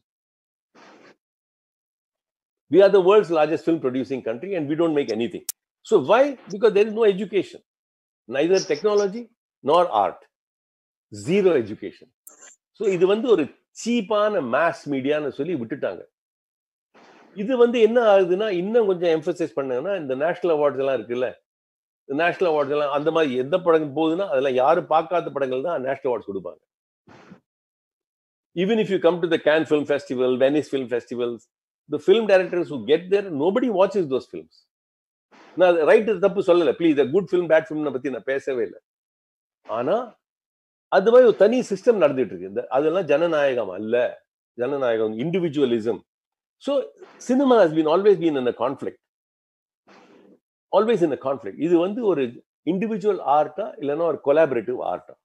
we are the world's largest film producing country and we don't make anything so why because there is no education neither technology nor art zero education so இது வந்து ஒரு சீப்பான mass மீடியான்னு சொல்லி விட்டுட்டாங்க இது வந்து என்ன ஆகுதுன்னா இன்னும் கொஞ்சம் எம்பசைஸ் பண்ணாங்கன்னா இந்த நேஷனல் அவார்ட்ஸ் எல்லாம் இருக்குல்ல நேஷனல் அவார்ட்ஸ் எல்லாம் அந்த மாதிரி எந்த படம் போகுதுன்னா அதெல்லாம் யாரும் பார்க்காத படங்கள் தான் நேஷனல் அவார்ட்ஸ் கொடுப்பாங்க even if you come to the Cannes Film Festival, Venice Film Festivals, the film directors who get there, nobody watches those films. நான் ரைட் தப்பு சொல்லல please good film bad film பத்தி நான் பேசவே இல்லை ஆனா அது மாதிரி ஒரு தனி சிஸ்டம் நடந்துட்டு இருக்கு இந்த அதெல்லாம் ஜனநாயகம் அல்ல ஜனநாயகம் individualism so cinema has been always been in conflict always in conflict இது வந்து ஒரு இண்டிவிஜுவல் ஆர்ட்டா இல்லைன்னா ஒரு கொலாபரேட்டிவ் ஆர்ட்டா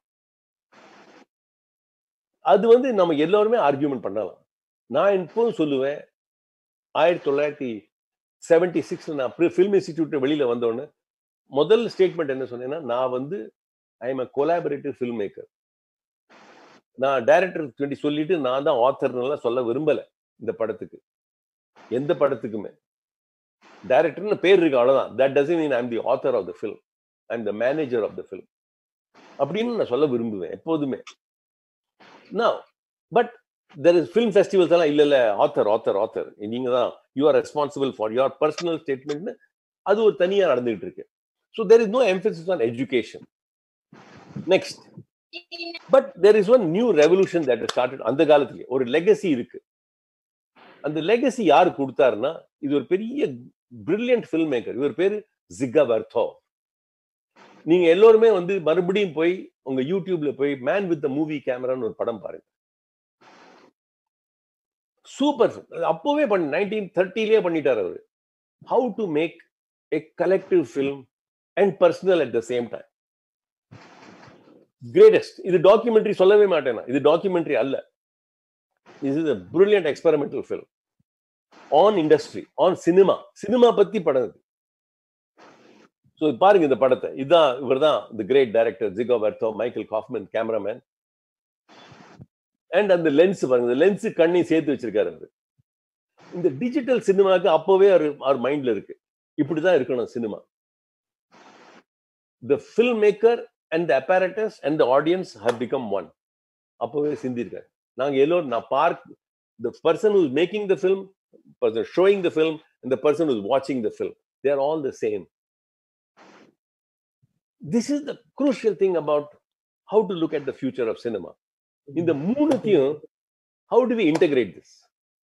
அது வந்து நம்ம எல்லாருமே ஆர்கியூமெண்ட் பண்ணலாம் நான் இப்போதும் சொல்லுவேன் ஆயிரத்தி தொள்ளாயிரத்தி செவன்டி சிக்ஸ் நான் ஃபில்ம் இன்ஸ்டிடியூட் வெளியில வந்தோடனே முதல் ஸ்டேட்மெண்ட் என்ன சொன்னேன்னா நான் வந்து I am a collaborative filmmaker நான் டைரக்டர் டுவெண்ட்டி சொல்லிட்டு நான் தான் ஆத்தர்னெல்லாம் சொல்ல விரும்பல இந்த படத்துக்கு எந்த படத்துக்குமே டைரக்டர்னு பேர் இருக்கு அவ்வளவுதான் that doesn't mean I'm the author of the film I'm the manager of the film அப்படின்னு நான் சொல்ல விரும்புவேன் எப்போதுமே நான் but there is film festivals எல்லாம் இல்ல இல்ல ஆத்தர் ஆத்தர் ஆத்தர் நீங்க தான் you are responsible for your personal ஸ்டேட்மெண்ட்னு அது ஒரு தனியா நடந்துகிட்டு இருக்கு so there is no emphasis on education next but there is one new revolution that started அந்த காலத்துலயே ஒரு லெகசி இருக்கு அந்த லெகசி யாரு கொடுத்தாருன்னா இது ஒரு பெரிய பிரில்லியன்ட் ஃபில்ம் மேக்கர் இவர் பேரு ஜிகா வர்த்தோ நீங்க எல்லோருமே வந்து மறுபடியும் போய் உங்க யூடியூப்ல போய் மேன் வித் மூவி கேமரான்னு ஒரு படம் பாருங்க சூப்பர் அப்பவே பண்ணி நைன்டீன் தேர்ட்டிலேயே பண்ணிட்டார் அவரு how to make a collective film and personal at the same time greatest இது டாக்குமெண்ட்ரி சொல்லவே மாட்டேன் நான். இது டாக்குமெண்ட்ரி அல்ல இது is brilliant experimental film on industry on cinema cinema பத்தி படம் இது ஸோ பாருங்க இந்த படத்தை இதுதான் இவர் தான் the great director Dziga Vertov Michael Kaufman cameraman and அந்த லென்ஸ் பாருங்க இந்த லென்ஸ் கண்ணையும் சேர்த்து வச்சிருக்காரு அவரு இந்த டிஜிட்டல் சினிமாக்கு அப்பவே அவர் அவர் மைண்ட்ல இருக்கு இப்படிதான் இருக்கணும் cinema the film maker and the apparatus and the audience have become one அப்பவே சிந்திருக்காரு நாங்க எல்லோரும் நான் பார்க் the person who is making the film person showing the film and the person who is வாட்சிங் the film they are all the same this is the crucial thing about how to look at the future of cinema இந்த மூணுத்தையும் how do we integrate this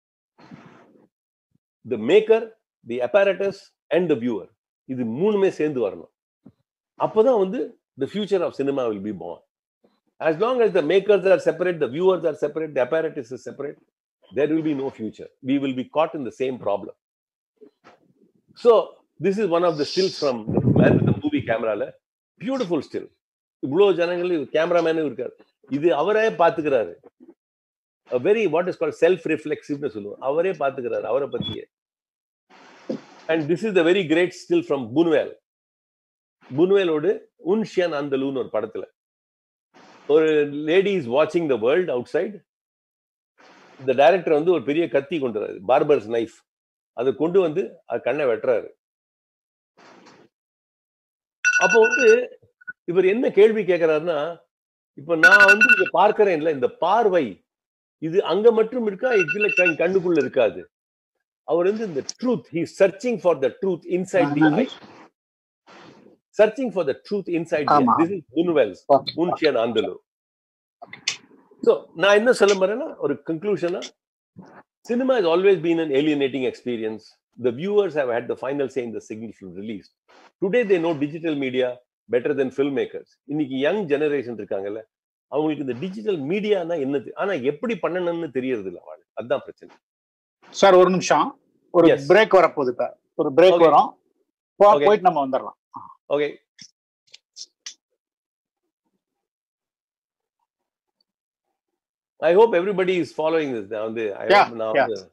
the maker the apparatus and the viewer இது மூணுமே சேர்ந்து வரணும் அப்பதான் வந்து the future of cinema will be born as long as the makers are separate the viewers are separate the apparatus is separate there will be no future we will be caught in the same problem so this is one of the stills from the man with the movie camera beautiful still இவ்வளோ ஜனங்கள் கேமராமேனும் இருக்காரு இது அவரே பார்த்துக்கிறாரு very what is call self ரிஃப்ளெக்சிவ்னு சொல்லுவோம் அவரே பார்த்துக்கிறாரு அவரை பத்தியே and this is the very great still from Buñuel புன்வேலோடு உன்ஷியன் அந்தலூன்னு ஒரு படத்துல ஒரு லேடி இஸ் வாட்சிங் த வேர்ல்ட் அவுட் சைட் இந்த டைரக்டர் வந்து ஒரு பெரிய கத்தி கொண்டு வராரு பார்பர்ஸ் நைஃப் அதை கொண்டு வந்து அது கண்ணை வெட்டுறாரு அப்போ வந்து இவர் என்ன கேள்வி கேட்கிறாருன்னா இப்ப நான் வந்து இங்க பார்க்கிறேன்ல இந்த பார்வை இது அங்க மட்டும் இருக்கா இதுல கண் கண்ணுக்குள்ள இருக்காது அவர் வந்து இந்த truth he searching for the truth inside the eye searching for the truth inside ஆமா. This is Buñuel's Okay. Un Chien Andalou so நான் என்ன சொல்ல போறேன்னா ஒரு கன்க்ளூஷனா cinema is always been an alienating experience the viewers have had the final say in the signal film release today they know digital media better than film makers இன்னைக்கு young generation இருக்காங்கல்ல அவங்களுக்கு இந்த டிஜிட்டல் மீடியானா என்னது ஆனா எப்படி பண்ணணும்னு தெரியறது இல்ல அவளுக்கு அதுதான் பிரச்சனை சார் ஒரு நிமிஷம் ஒரு Yes. பிரேக் வரப்போகுது இப்ப ஒரு பிரேக் Okay. வரும் போ- Okay. போயிட்டு நம்ம வந்துடலாம் okay I hope everybody is following this நான் வந்து I Yeah, hope நான் yeah. வந்து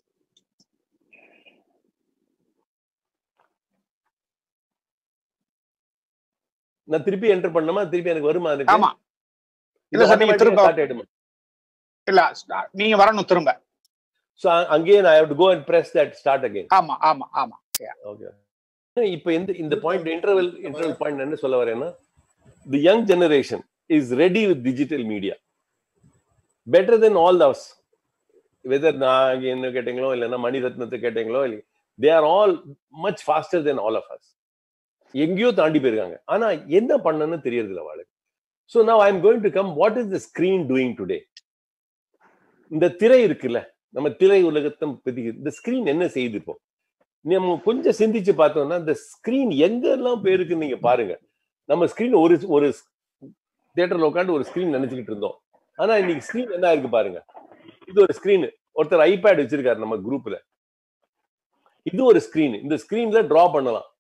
நான் திருப்பி என்டர் பண்ணணுமா திருப்பி எனக்கு வருமா அதுக்கு ஆமா இது இல்ல சார், நீங்க automatic ஆ திரும்ப- start ஆயிடுமா இல்ல நீங்க வரணும் திரும்ப so again i have to go and press that start again ஆமா ஆமா ஆமா ஓகே இப்போ இந்த இந்த பாயிண்ட் இன்டர்வல் இன்டர்வல் பாயிண்ட் என்ன சொல்ல வரேன்னா the young generation is ready with digital media better than all those whether நான் என்ன கேட்டீங்களோ இல்லைன்னா மணிரத்னத்தை கேட்டீங்களோ இல்லை they are all much faster than all of us எங்கேயோ தாண்டி போயிருக்காங்க ஆனா என்ன பண்ணணும்னு தெரியறது இல்லை அவளுக்கு ஸோ நான் I am going to come what is the screen doing today இந்த திரை இருக்குல்ல நம்ம திரை உலகத்தை பத்தி இந்த ஸ்கிரீன் என்ன செய்யுது இப்போ நம்ம கொஞ்சம் சிந்திச்சு பார்த்தோம்னா இந்த ஸ்கிரீன் எங்கெல்லாம் போயிருக்கு நீங்க பாருங்க நம்ம ஸ்கிரீன் ஒரு ஒரு தியேட்டர்ல உட்காந்து ஒரு ஸ்கிரீன் நினைச்சுக்கிட்டு இருந்தோம் ஆனா இன்னைக்கு ஸ்கிரீன் என்ன இருக்கு பாருங்க இது ஒரு ஸ்கிரீன் ஒருத்தர் ஐபேட் வச்சிருக்காரு நம்ம குரூப்ல இது ஒரு ஸ்கிரீன் இந்த ஸ்கிரீன்ல டிரா பண்ணலாம்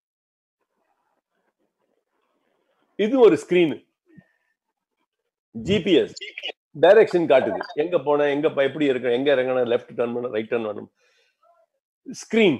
இது ஒரு ஸ்கிரீன் ஜிபிஎஸ் டைரக்ஷன் காட்டுது எங்க போன எங்க ப- எப்படி இருக்கு எங்க இறங்கணும் லெஃப்ட் டர்ன் பண்ணணும் ரைட் டர்ன் பண்ணணும் ஸ்கிரீன்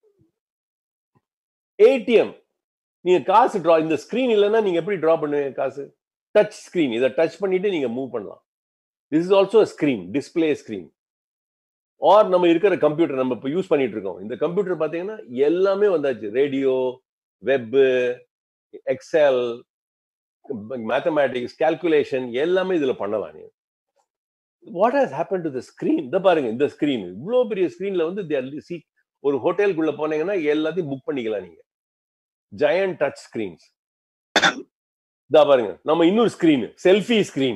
ஏடிஎம் நீங்க காசு டிரா இந்த ஸ்கிரீன் இல்லைன்னா நீங்க எப்படி டிரா பண்ணுவீங்க காசு டச் ஸ்கிரீன் இதை டச் பண்ணிட்டு நீங்க மூவ் பண்ணலாம் this is also screen display screen or நம்ம இருக்கிற கம்ப்யூட்டர் நம்ம இப்போ யூஸ் பண்ணிட்டு இருக்கோம் இந்த கம்ப்யூட்டர் பாத்தீங்கன்னா எல்லாமே வந்தாச்சு radio web Excel mathematics calculation எல்லாமே இதுல பண்ணலாம் நீங்க what has happen to the screen இந்த பாருங்க இந்த ஸ்கிரீன் இவ்வளோ பெரிய ஸ்கிரீன்ல வந்து they are see- ஒரு ஹோட்டலுக்குள்ள போனீங்கன்னா எல்லாத்தையும் புக் பண்ணிக்கலாம் நீங்க ஜெயண்ட் டச் ஸ்கிரீன்ஸ் இதா பாருங்க நம்ம இன்னொரு ஸ்கிரீன் செல்ஃபி ஸ்கிரீன்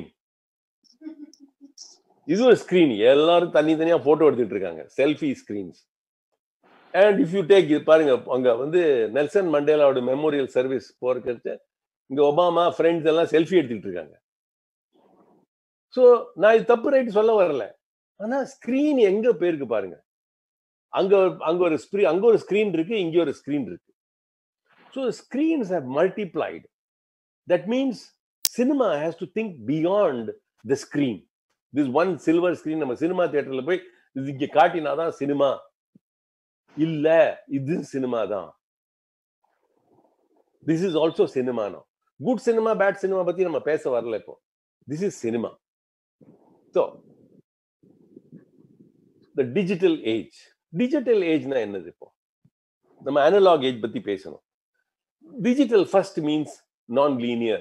இது ஒரு ஸ்கிரீன் எல்லாரும் தனித்தனியா போட்டோ எடுத்துட்டு இருக்காங்க selfie screens and if you take இது பாருங்க அங்க வந்து நெல்சன் மண்டேலாவோட மெமோரியல் சர்வீஸ் போறதுக்கு இங்க ஒபாமா ஃப்ரெண்ட்ஸ் எல்லாம் செல்ஃபி எடுத்துட்டு இருக்காங்க ஸோ நான் இது தப்பு ரைட் சொல்ல வரல ஆனா ஸ்கிரீன் எங்க போயிருக்கு பாருங்க அங்க ஒரு- அங்க ஒரு ஸ்க்ரீ அங்க ஒரு ஸ்கிரீன் இருக்கு இங்க ஒரு ஸ்கிரீன் இருக்கு so screens have multiplied that means cinema has to think beyond the screen this one silver screen நம்ம சினிமா தியேட்டர்ல போய் இது இங்க காட்டினாதான் சினிமா இல்ல இது சினிமா தான் this is also cinema good cinema bad cinema பத்தி நம்ம பேச வரல இப்போ this is cinema so the digital age digital ஏஜ்னா என்னது இப்போ நம்ம அனலாக் ஏஜ் பத்தி பேசணும் digital first means non linear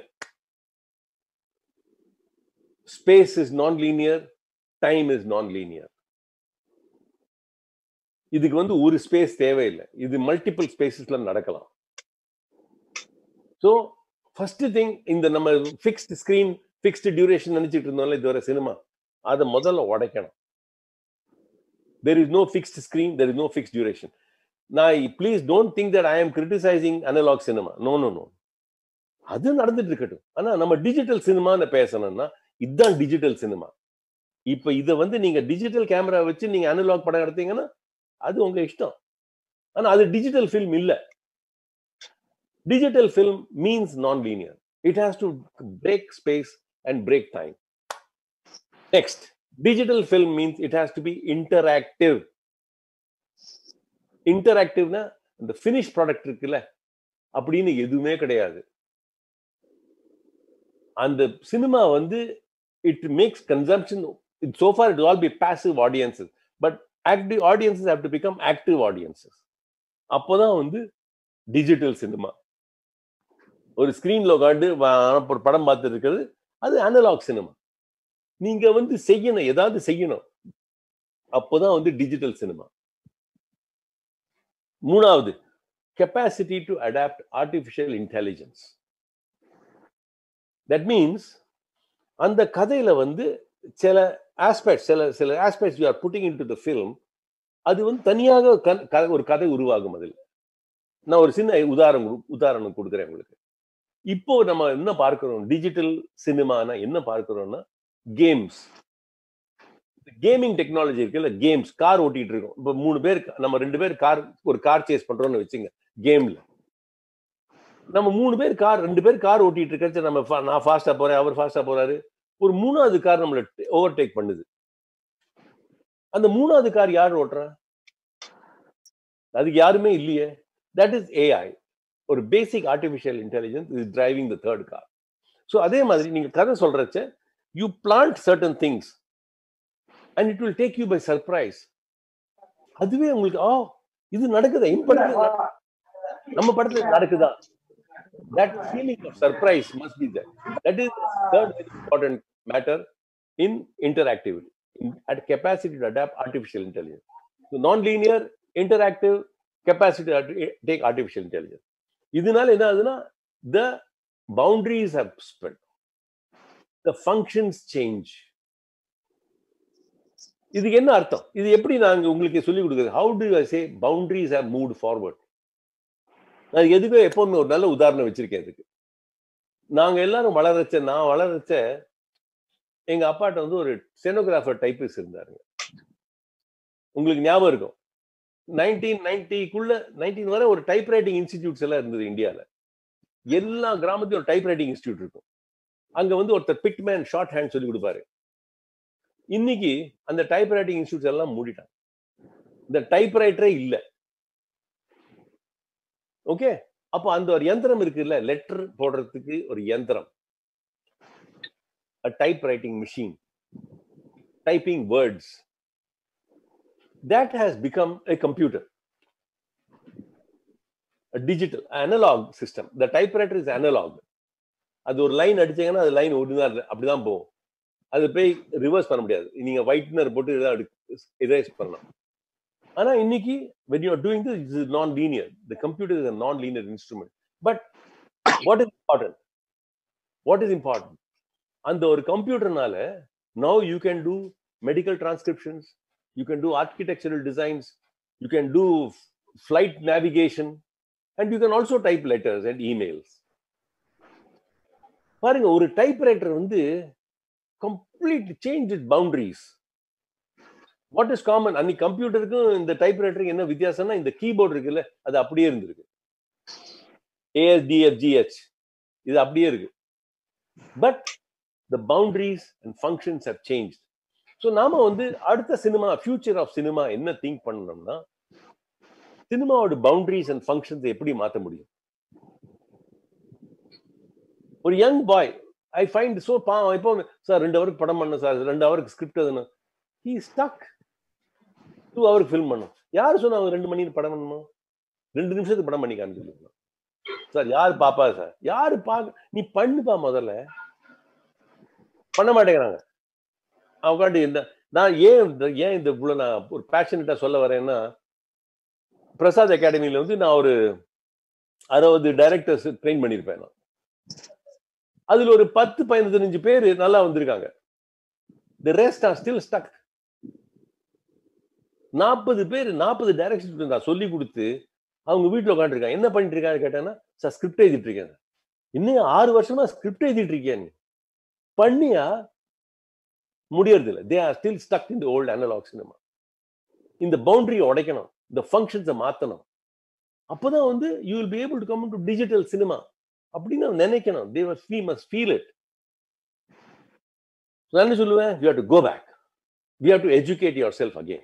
space is non linear time is non linear இதுக்கு வந்து ஒரு ஸ்பேஸ் தேவையில்லை இது மல்டிபிள் ஸ்பேசஸ்ல நடக்கலாம் ஸோ ஃபர்ஸ்ட் திங் இந்த நம்ம ஃபிக்ஸ்ட் ஸ்கிரீன் ஃபிக்ஸ்டு டியூரேஷன் நினைச்சிட்டு இருந்தோம்ல இது வர சினிமா அதை முதல்ல உடைக்கணும் there is no fixed screen there is no fix duration நான் please don't think that I am criticising analog cinema no no no அது நடந்துட்டு இருக்கட்டும் ஆனா நம்ம டிஜிட்டல் சினிமான்னு பேசணும்னா இதுதான் டிஜிட்டல் சினிமா இப்ப இதை வந்து நீங்க டிஜிட்டல் கேமரா வச்சு நீங்க அனலாக் படம் எடுத்தீங்கன்னா அது உங்க இஷ்டம் ஆனா அது டிஜிட்டல் ஃபில்ம் இல்ல digital film means non linear it has to break space and break time next digital film means it has to be interactive இன்டராக்டிவ்னா இந்த ஃபினிஷ் ப்ராடக்ட் இருக்குல்ல அப்படின்னு எதுவுமே கிடையாது அந்த சினிமா வந்து it makes consumption it so far it all be passive audiences but active audiences have to become active audiences அப்போதான் வந்து டிஜிட்டல் சினிமா ஒரு ஸ்கிரீன்ல உட்காந்து ஒரு படம் பார்த்துட்டு இருக்கிறது அது அனலாக் சினிமா நீங்க வந்து செய்யணும் ஏதாவது செய்யணும் அப்போதான் வந்து டிஜிட்டல் சினிமா மூணாவது capacity to adapt artificial intelligence that means அந்த கதையில வந்து சில ஆஸ்பெக்ட் சில சில aspects you are putting into the film அது வந்து தனியாக க- க- ஒரு கதை உருவாகும் அதில் நான் ஒரு சின்ன உதாரணம் கு- உதாரணம் கொடுக்குறேன் உங்களுக்கு இப்போ நம்ம என்ன பார்க்கிறோம் டிஜிட்டல் சினிமானா என்ன பார்க்கிறோம்னா கேம்ஸ் கேமிங் டெக்னாலஜி இருக்குல்ல கேம்ஸ் கார் ஓட்டிட்டு இருக்கோம் இப்போ மூணு பேர் நம்ம ரெண்டு பேர் கார் ஒரு கார் சேஸ் பண்றோம்னு வச்சுங்க கேம்ல நம்ம மூணு பேர் கார் ரெண்டு பேர் கார் ஓட்டிட்டு இருக்கச்சு நம்ம fa- நான் ஃபாஸ்டா போறேன் அவர் ஃபாஸ்டா போறாரு ஒரு மூணாவது கார் நம்மள ஓவர்டேக் பண்ணுது அந்த மூணாவது கார் யார் ஓட்டுறா அதுக்கு யாருமே இல்லையே தட் இஸ் ஏஐ ஒரு basic artificial intelligence is driving the third car so அதே மாதிரி நீங்க கதை சொல்றச்ச you plant certain things and it will take you by surprise அதுவே உங்களுக்கு ஆ இது நடக்குதா என் படத்துல நட- நம்ம படத்துல இது நடக்குதா that feeling of surprise must be there that is the third very important matter in interactivity in, at capacity to adapt artificial intelligence so non-linear interactive capacity to art- take artificial intelligence இதனால என்ன ஆகுதுன்னா the boundaries have spread the functions change இதுக்கு என்ன அர்த்தம் இது எப்படி நாங்க உங்களுக்கு சொல்லி கொடுக்குறது how do i say boundaries have moved forward நான் எதுக்கோ எப்பவுமே ஒரு நல்ல உதாரணம் வச்சிருக்கேன் இதுக்கு நாங்க எல்லாரும் வளரச்ச நான் வளரச்ச எங்க அப்பாட்ட வந்து ஒரு ஸ்டெனோகிராஃபர் டைப்பிஸ்ட் இருந்தாருங்க உங்களுக்கு ஞாபகம் இருக்கும் நைன்டீன் நைன்டிக்குள்ள நைன்டீன் வரை ஒரு டைப் ரைட்டிங் இன்ஸ்டிடியூட்ஸ் எல்லாம் இருந்தது இந்தியால எல்லா கிராமத்தையும் ஒரு டைப் ரைட்டிங் இன்ஸ்டியூட் இருக்கும் அங்க வந்து ஒருத்தர் பிட்மேன் ஷார்ட் ஹேண்ட் சொல்லி கொடுப்பாரு இன்னைக்கு அந்த டைப் ரைட்டிங் இன்ஸ்டியூட்ஸ் எல்லாம் மூடிட்டாங்க இந்த டைப் ரைட்டரே இல்லை ஓகே அப்போ அந்த ஒரு யந்திரம் இருக்குல்ல லெட்டர் போடுறதுக்கு ஒரு யந்திரம் type writing machine typing words that has become a computer a digital analog system the typewriter is analog அது ஒரு லைன் அடிச்சீங்கன்னா அது லைன் ஒன்று அப்படிதான் போகும் அது போய் ரிவர்ஸ் பண்ண முடியாது நீங்க ஒயிட்னர் போட்டு இரேஸ் பண்ணலாம் ஆனா இன்னைக்கு when you are doing this this is non linear the computer is a non linear instrument but what is important what is important அந்த ஒரு கம்ப்யூட்டர்னால now you can do medical transcriptions you can do architectural designs you can do f- flight navigation and you can also type letters and emails பாருங்க ஒரு typewriter வந்து complete change it boundaries what is common அன்னைக்கு கம்ப்யூட்டருக்கும் இந்த டைப்ரைட்டருக்கு என்ன வித்தியாசம்னா இந்த keyboard இருக்குல்ல அது அப்படியே இருந்திருக்கு ஏஎஸ்டிஎஃப்ஜிஹெச் இது அப்படியே இருக்கு but the boundaries and functions have change so நாம வந்து அடுத்த சினிமா ஃபியூச்சர் ஆஃப் சினிமா என்ன திங்க் பண்ணணும்னா சினிமாவோட பவுண்டரிஸ் அண்ட் ஃபங்க்ஷன்ஸ் எப்படி மாற்ற முடியும் ஒரு young boy I find so பா இப்போ சார் ரெண்டு ஹவருக்கு படம் பண்ண சார் ரெண்டு ஹவருக்கு ஸ்கிரிப்ட் எதுனா ஹீ ஸ்டக் டூ ஹவருக்கு ஃபில்ம் பண்ணும் யார் சொன்னா அவங்க ரெண்டு மணி படம் பண்ணணும் ரெண்டு நிமிஷத்துக்கு படம் பண்ணி காமிச்சிருக்கணும் சார் யார் பாப்பா சார் யாரு பாக்க நீ பண்ணுப்பா முதல்ல பண்ண மாட்டேங்கிறாங்க உட்காந்து இந்த நான் ஏன் இந்த ஏன் இந்த இவ்வளவு நான் ஒரு பேஷனட்டா சொல்ல வரேன்னா பிரசாத் அகாடமியில வந்து நான் ஒரு அறுபது டைரக்டர்ஸ் ட்ரெயின் பண்ணியிருப்பேன் நான் அதுல ஒரு பத்து பதினஞ்சு பேர் நல்லா வந்திருக்காங்க the rest are still stuck நாற்பது பேர் நாற்பது டைரக்ஷன் நான் சொல்லி கொடுத்து அவங்க வீட்டுல உட்காந்துருக்காங்க என்ன பண்ணிட்டு இருக்காங்க கேட்டேன்னா சார் ஸ்கிரிப்ட் எழுதிட்டு இருக்கேன் இன்னும் ஆறு வருஷமா ஸ்கிரிப்ட் எழுதிட்டு இருக்கேன் நீ பண்ணியா முடியறது இல்லை they are still stuck in the old analog cinema இந்த பவுண்டரியை உடைக்கணும் இந்த ஃபங்க்ஷன்ஸை மாத்தணும் அப்பதான் வந்து you will be able to come to digital cinema அப்படின்னு நினைக்கணும் தே மஸ் ஃபீ மஸ் ஃபீல் இட் நான் என்ன சொல்லுவேன் you have to go back we have to educate yourself again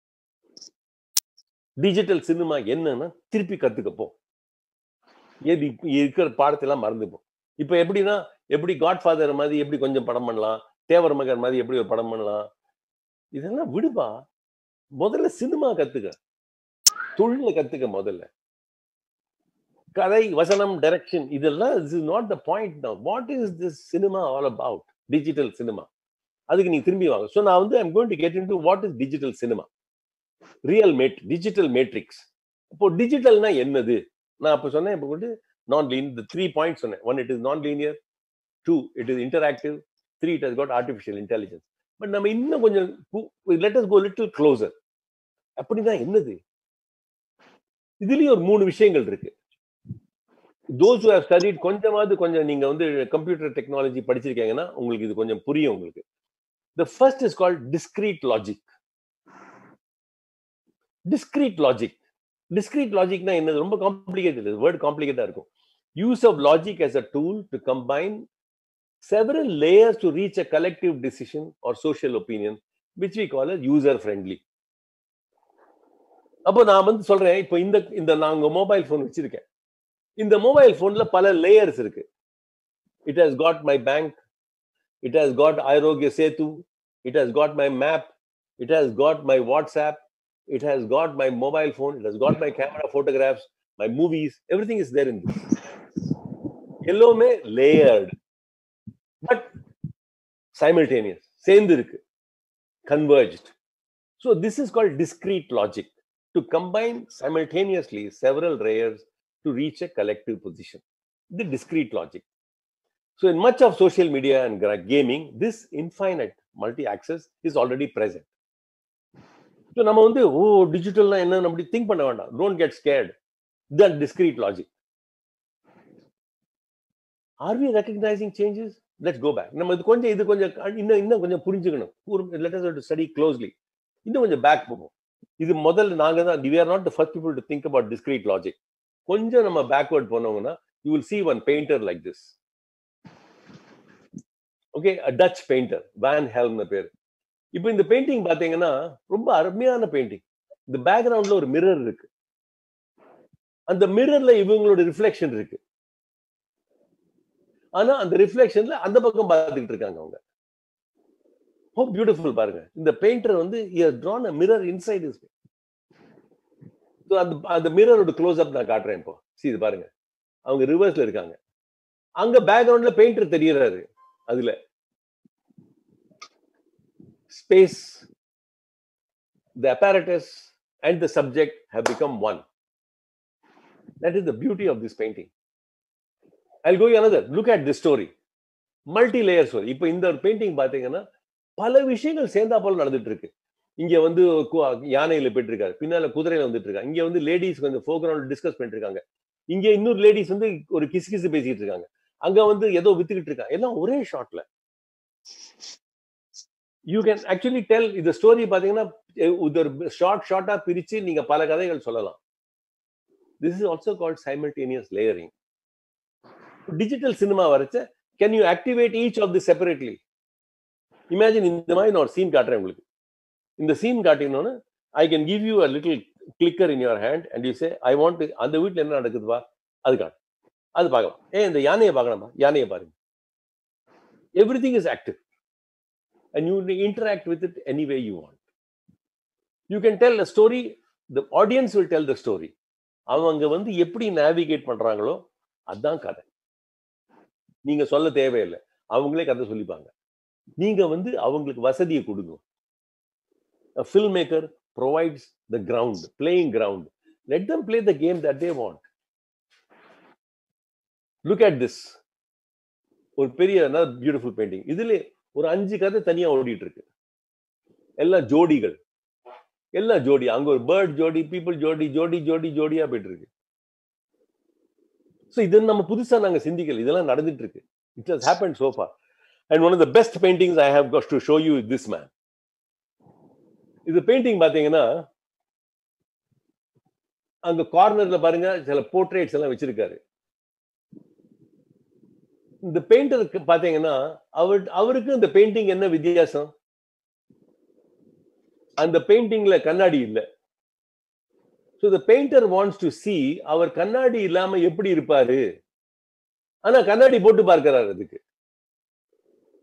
digital cinema என்னன்னா திருப்பி கத்துக்கப்போ ஏது இப்ப இருக்கிற பாடத்தெல்லாம் மறந்துப்போம் இப்ப எப்படின்னா எப்படி காட்ஃபாதர் மாதிரி எப்படி கொஞ்சம் படம் பண்ணலாம் தேவர் மகன் மாதிரி எப்படி ஒரு படம் பண்ணலாம் இதெல்லாம் விடுப்பா முதல்ல சினிமா கத்துக்க தொழில கத்துக்க முதல்ல கதை வசனம் டைரக்ஷன் இதெல்லாம் is not the point now what is this cinema all about digital cinema அதுக்கு நீங்க திரும்பி வாங்க ஸோ நான் வந்து I'm going to get into what is digital cinema real mat digital matrix இப்போ டிஜிட்டல்னா என்னது நான் அப்போ சொன்னேன் இப்போ வந்து நான் லீன் இந்த த்ரீ பாயிண்ட் சொன்னேன் one it is non linear two it is interactive three it has got artificial intelligence but நம்ம இன்னும் கொஞ்சம் let us go little closer அப்படின்னா என்னது இதுலயும் ஒரு மூணு விஷயங்கள் இருக்கு தோஸ் ஹவ் ஸ்டடிட் கொஞ்சமாவது கொஞ்சம் நீங்க வந்து கம்ப்யூட்டர் டெக்னாலஜி படிச்சிருக்கீங்கன்னா உங்களுக்கு இது கொஞ்சம் புரியும் உங்களுக்கு the first is called discrete logic discrete logic discrete லாஜிக்னா என்னது ரொம்ப காம்ப்ளிகேட்டட் வேர்ட் காம்ப்ளிகேட்டா இருக்கும் use of logic as a tool to combine several layers to reach a collective decision or social opinion which we call as user friendly அப்போ நான் வந்து சொல்றேன் இப்போ இந்த இந்த நான் உங்க மொபைல் ஃபோன் வச்சிருக்கேன் இந்த மொபைல் ஃபோன்ல பல லேயர்ஸ் இருக்கு it has got my bank it has got Aarogya Setu it has got my map it has got my WhatsApp it has got my mobile phone it has got my camera photographs my movies everything is there in this எல்லாமே layered but simultaneous சேர்ந்து இருக்கு converged so this is called discrete logic to combine simultaneously several layers to reach a collective position. The discrete logic. So, in much of social media and gra- gaming, this infinite multi access is already present. So நம்ம வந்து ஓ டிஜிட்டல்னா என்ன அப்படி திங்க் பண்ண வேண்டாம் don't get scared that discrete logic are we recognising changes let's go back நம்ம இது கொஞ்சம் இது கொஞ்சம் இன்னும் இன்னும் கொஞ்சம் புரிஞ்சுக்கணும் லெட் அஸ் ஸ்டடி க்ளோஸ்லி இன்னும் கொஞ்சம் பேக் போகும் இது முதல்ல நாங்க தான் we are not the first people to think about discrete logic கொஞ்சம் நம்ம பேக்வர்ட் போனோம்னா you will see one painter like this okay Dutch painter Van ஹெல்ம்னு பேர் இப்போ இந்த பெயிண்டிங் பாத்தீங்கன்னா ரொம்ப அருமையான பெயிண்டிங் இந்த பேக்ரவுண்ட்ல ஒரு மிரர் இருக்கு அந்த மிரர்ல இவங்களோட ரிஃப்ளெக்ஷன் இருக்கு ஆனா அந்த ரிஃப்ளெக்ஷன்ல அந்த பக்கம் பார்த்துக்கிட்டு இருக்காங்க அவங்க ஹோ பியூட்டிஃபுல் பாருங்க இந்த பெயிண்டர் வந்து drawn a mirror inside is அந்த அந்த மிரரோட க்ளோஸ் அப் நான் காட்டுறேன் இப்போ சி இது பாருங்க அவங்க ரிவர்ஸ்ல இருக்காங்க அங்க பேக்ரவுண்ட்ல பெயிண்டர் தெரியறாரு அதுல space the apparatus and the subject have become one that is the beauty of this painting i'll go you another look at this story multi layer story இப்போ இந்த ஒரு பெயிண்டிங் பாத்தீங்கன்னா பல விஷயங்கள் சேர்ந்தா போல நடந்துட்டு இருக்கு இங்க வந்து கு- யானையில போயிட்டு இருக்காரு பின்னால குதிரையில வந்துட்டு இருக்காங்க இங்க வந்து லேடிஸ் வந்து ஃபோக்ரவுண்ட் டிஸ்கஸ் பண்ணிட்டு இருக்காங்க இங்க இன்னொரு லேடிஸ் வந்து ஒரு கிசு கிசு பேசிட்டு இருக்காங்க அங்க வந்து ஏதோ வித்துக்கிட்டு இருக்காங்க எல்லாம் ஒரே ஷாட்ல யூ கேன் ஆக்சுவலி டெல் இந்த ஸ்டோரி பாத்தீங்கன்னா எ- ஒரு ஷார்ட் ஷார்ட்டா பிரிச்சு நீங்க பல கதைகள் சொல்லலாம் this is also called simultaneous layering digital cinema வரைச்ச can you activate each of the separately imagine இந்த மாதிரி நான் ஒரு சீன் காட்டுறேன் உங்களுக்கு இந்த சீன் காட்டினோன்னு I can give you a little clicker in your hand and you say I want அந்த வீட்ல என்ன நடக்குதுப்பா அது காட்டு அது பார்க்கலாம் ஏ இந்த யானையை பார்க்கலாமா யானையை பாருங்க everything is active and you interact with it any way you want you can tell a story the audience will tell the story அவங்க வந்து எப்படி நேவிகேட் பண்றாங்களோ அதான் கதை நீங்க சொல்ல தேவையில்லை அவங்களே கதை சொல்லிப்பாங்க நீங்க வந்து அவங்களுக்கு வசதியை கொடுங்க film maker provides the ground playing ground let them play the game that they want look at this ஒரு பெரிய பியூட்டிஃபுல் பெயிண்டிங் இதுல ஒரு அஞ்சு கதை தனியா ஓடிட்டு இருக்கு எல்லாம் ஜோடிகள் எல்லாம் ஜோடி அங்க ஒரு பேர்ட் ஜோடி பீப்புள் ஜோடி ஜோடி ஜோடி ஜோடியா போயிட்டு இருக்கு ஸோ இது நம்ம புதுசா நாங்க சிந்திக்கல இதெல்லாம் நடந்துட்டு இருக்கு it has happen so far and one of the best paintings I have got to show you this man இது பெயிண்டிங் பாத்தீங்கன்னா அங்க கார்னர்ல பாருங்க சில போர்ட்ரேட்ஸ் எல்லாம் வச்சிருக்காரு இந்த பெயிண்டருக்கு பாத்தீங்கன்னா அவர் அவருக்கு இந்த பெயிண்டிங் என்ன வித்தியாசம் அந்த பெயிண்டிங்ல கண்ணாடி இல்ல so the painter wants to see அவர் கண்ணாடி இல்லாம எப்படி இருப்பாரு ஆனா கண்ணாடி போட்டு பார்க்கிறாரு அதுக்கு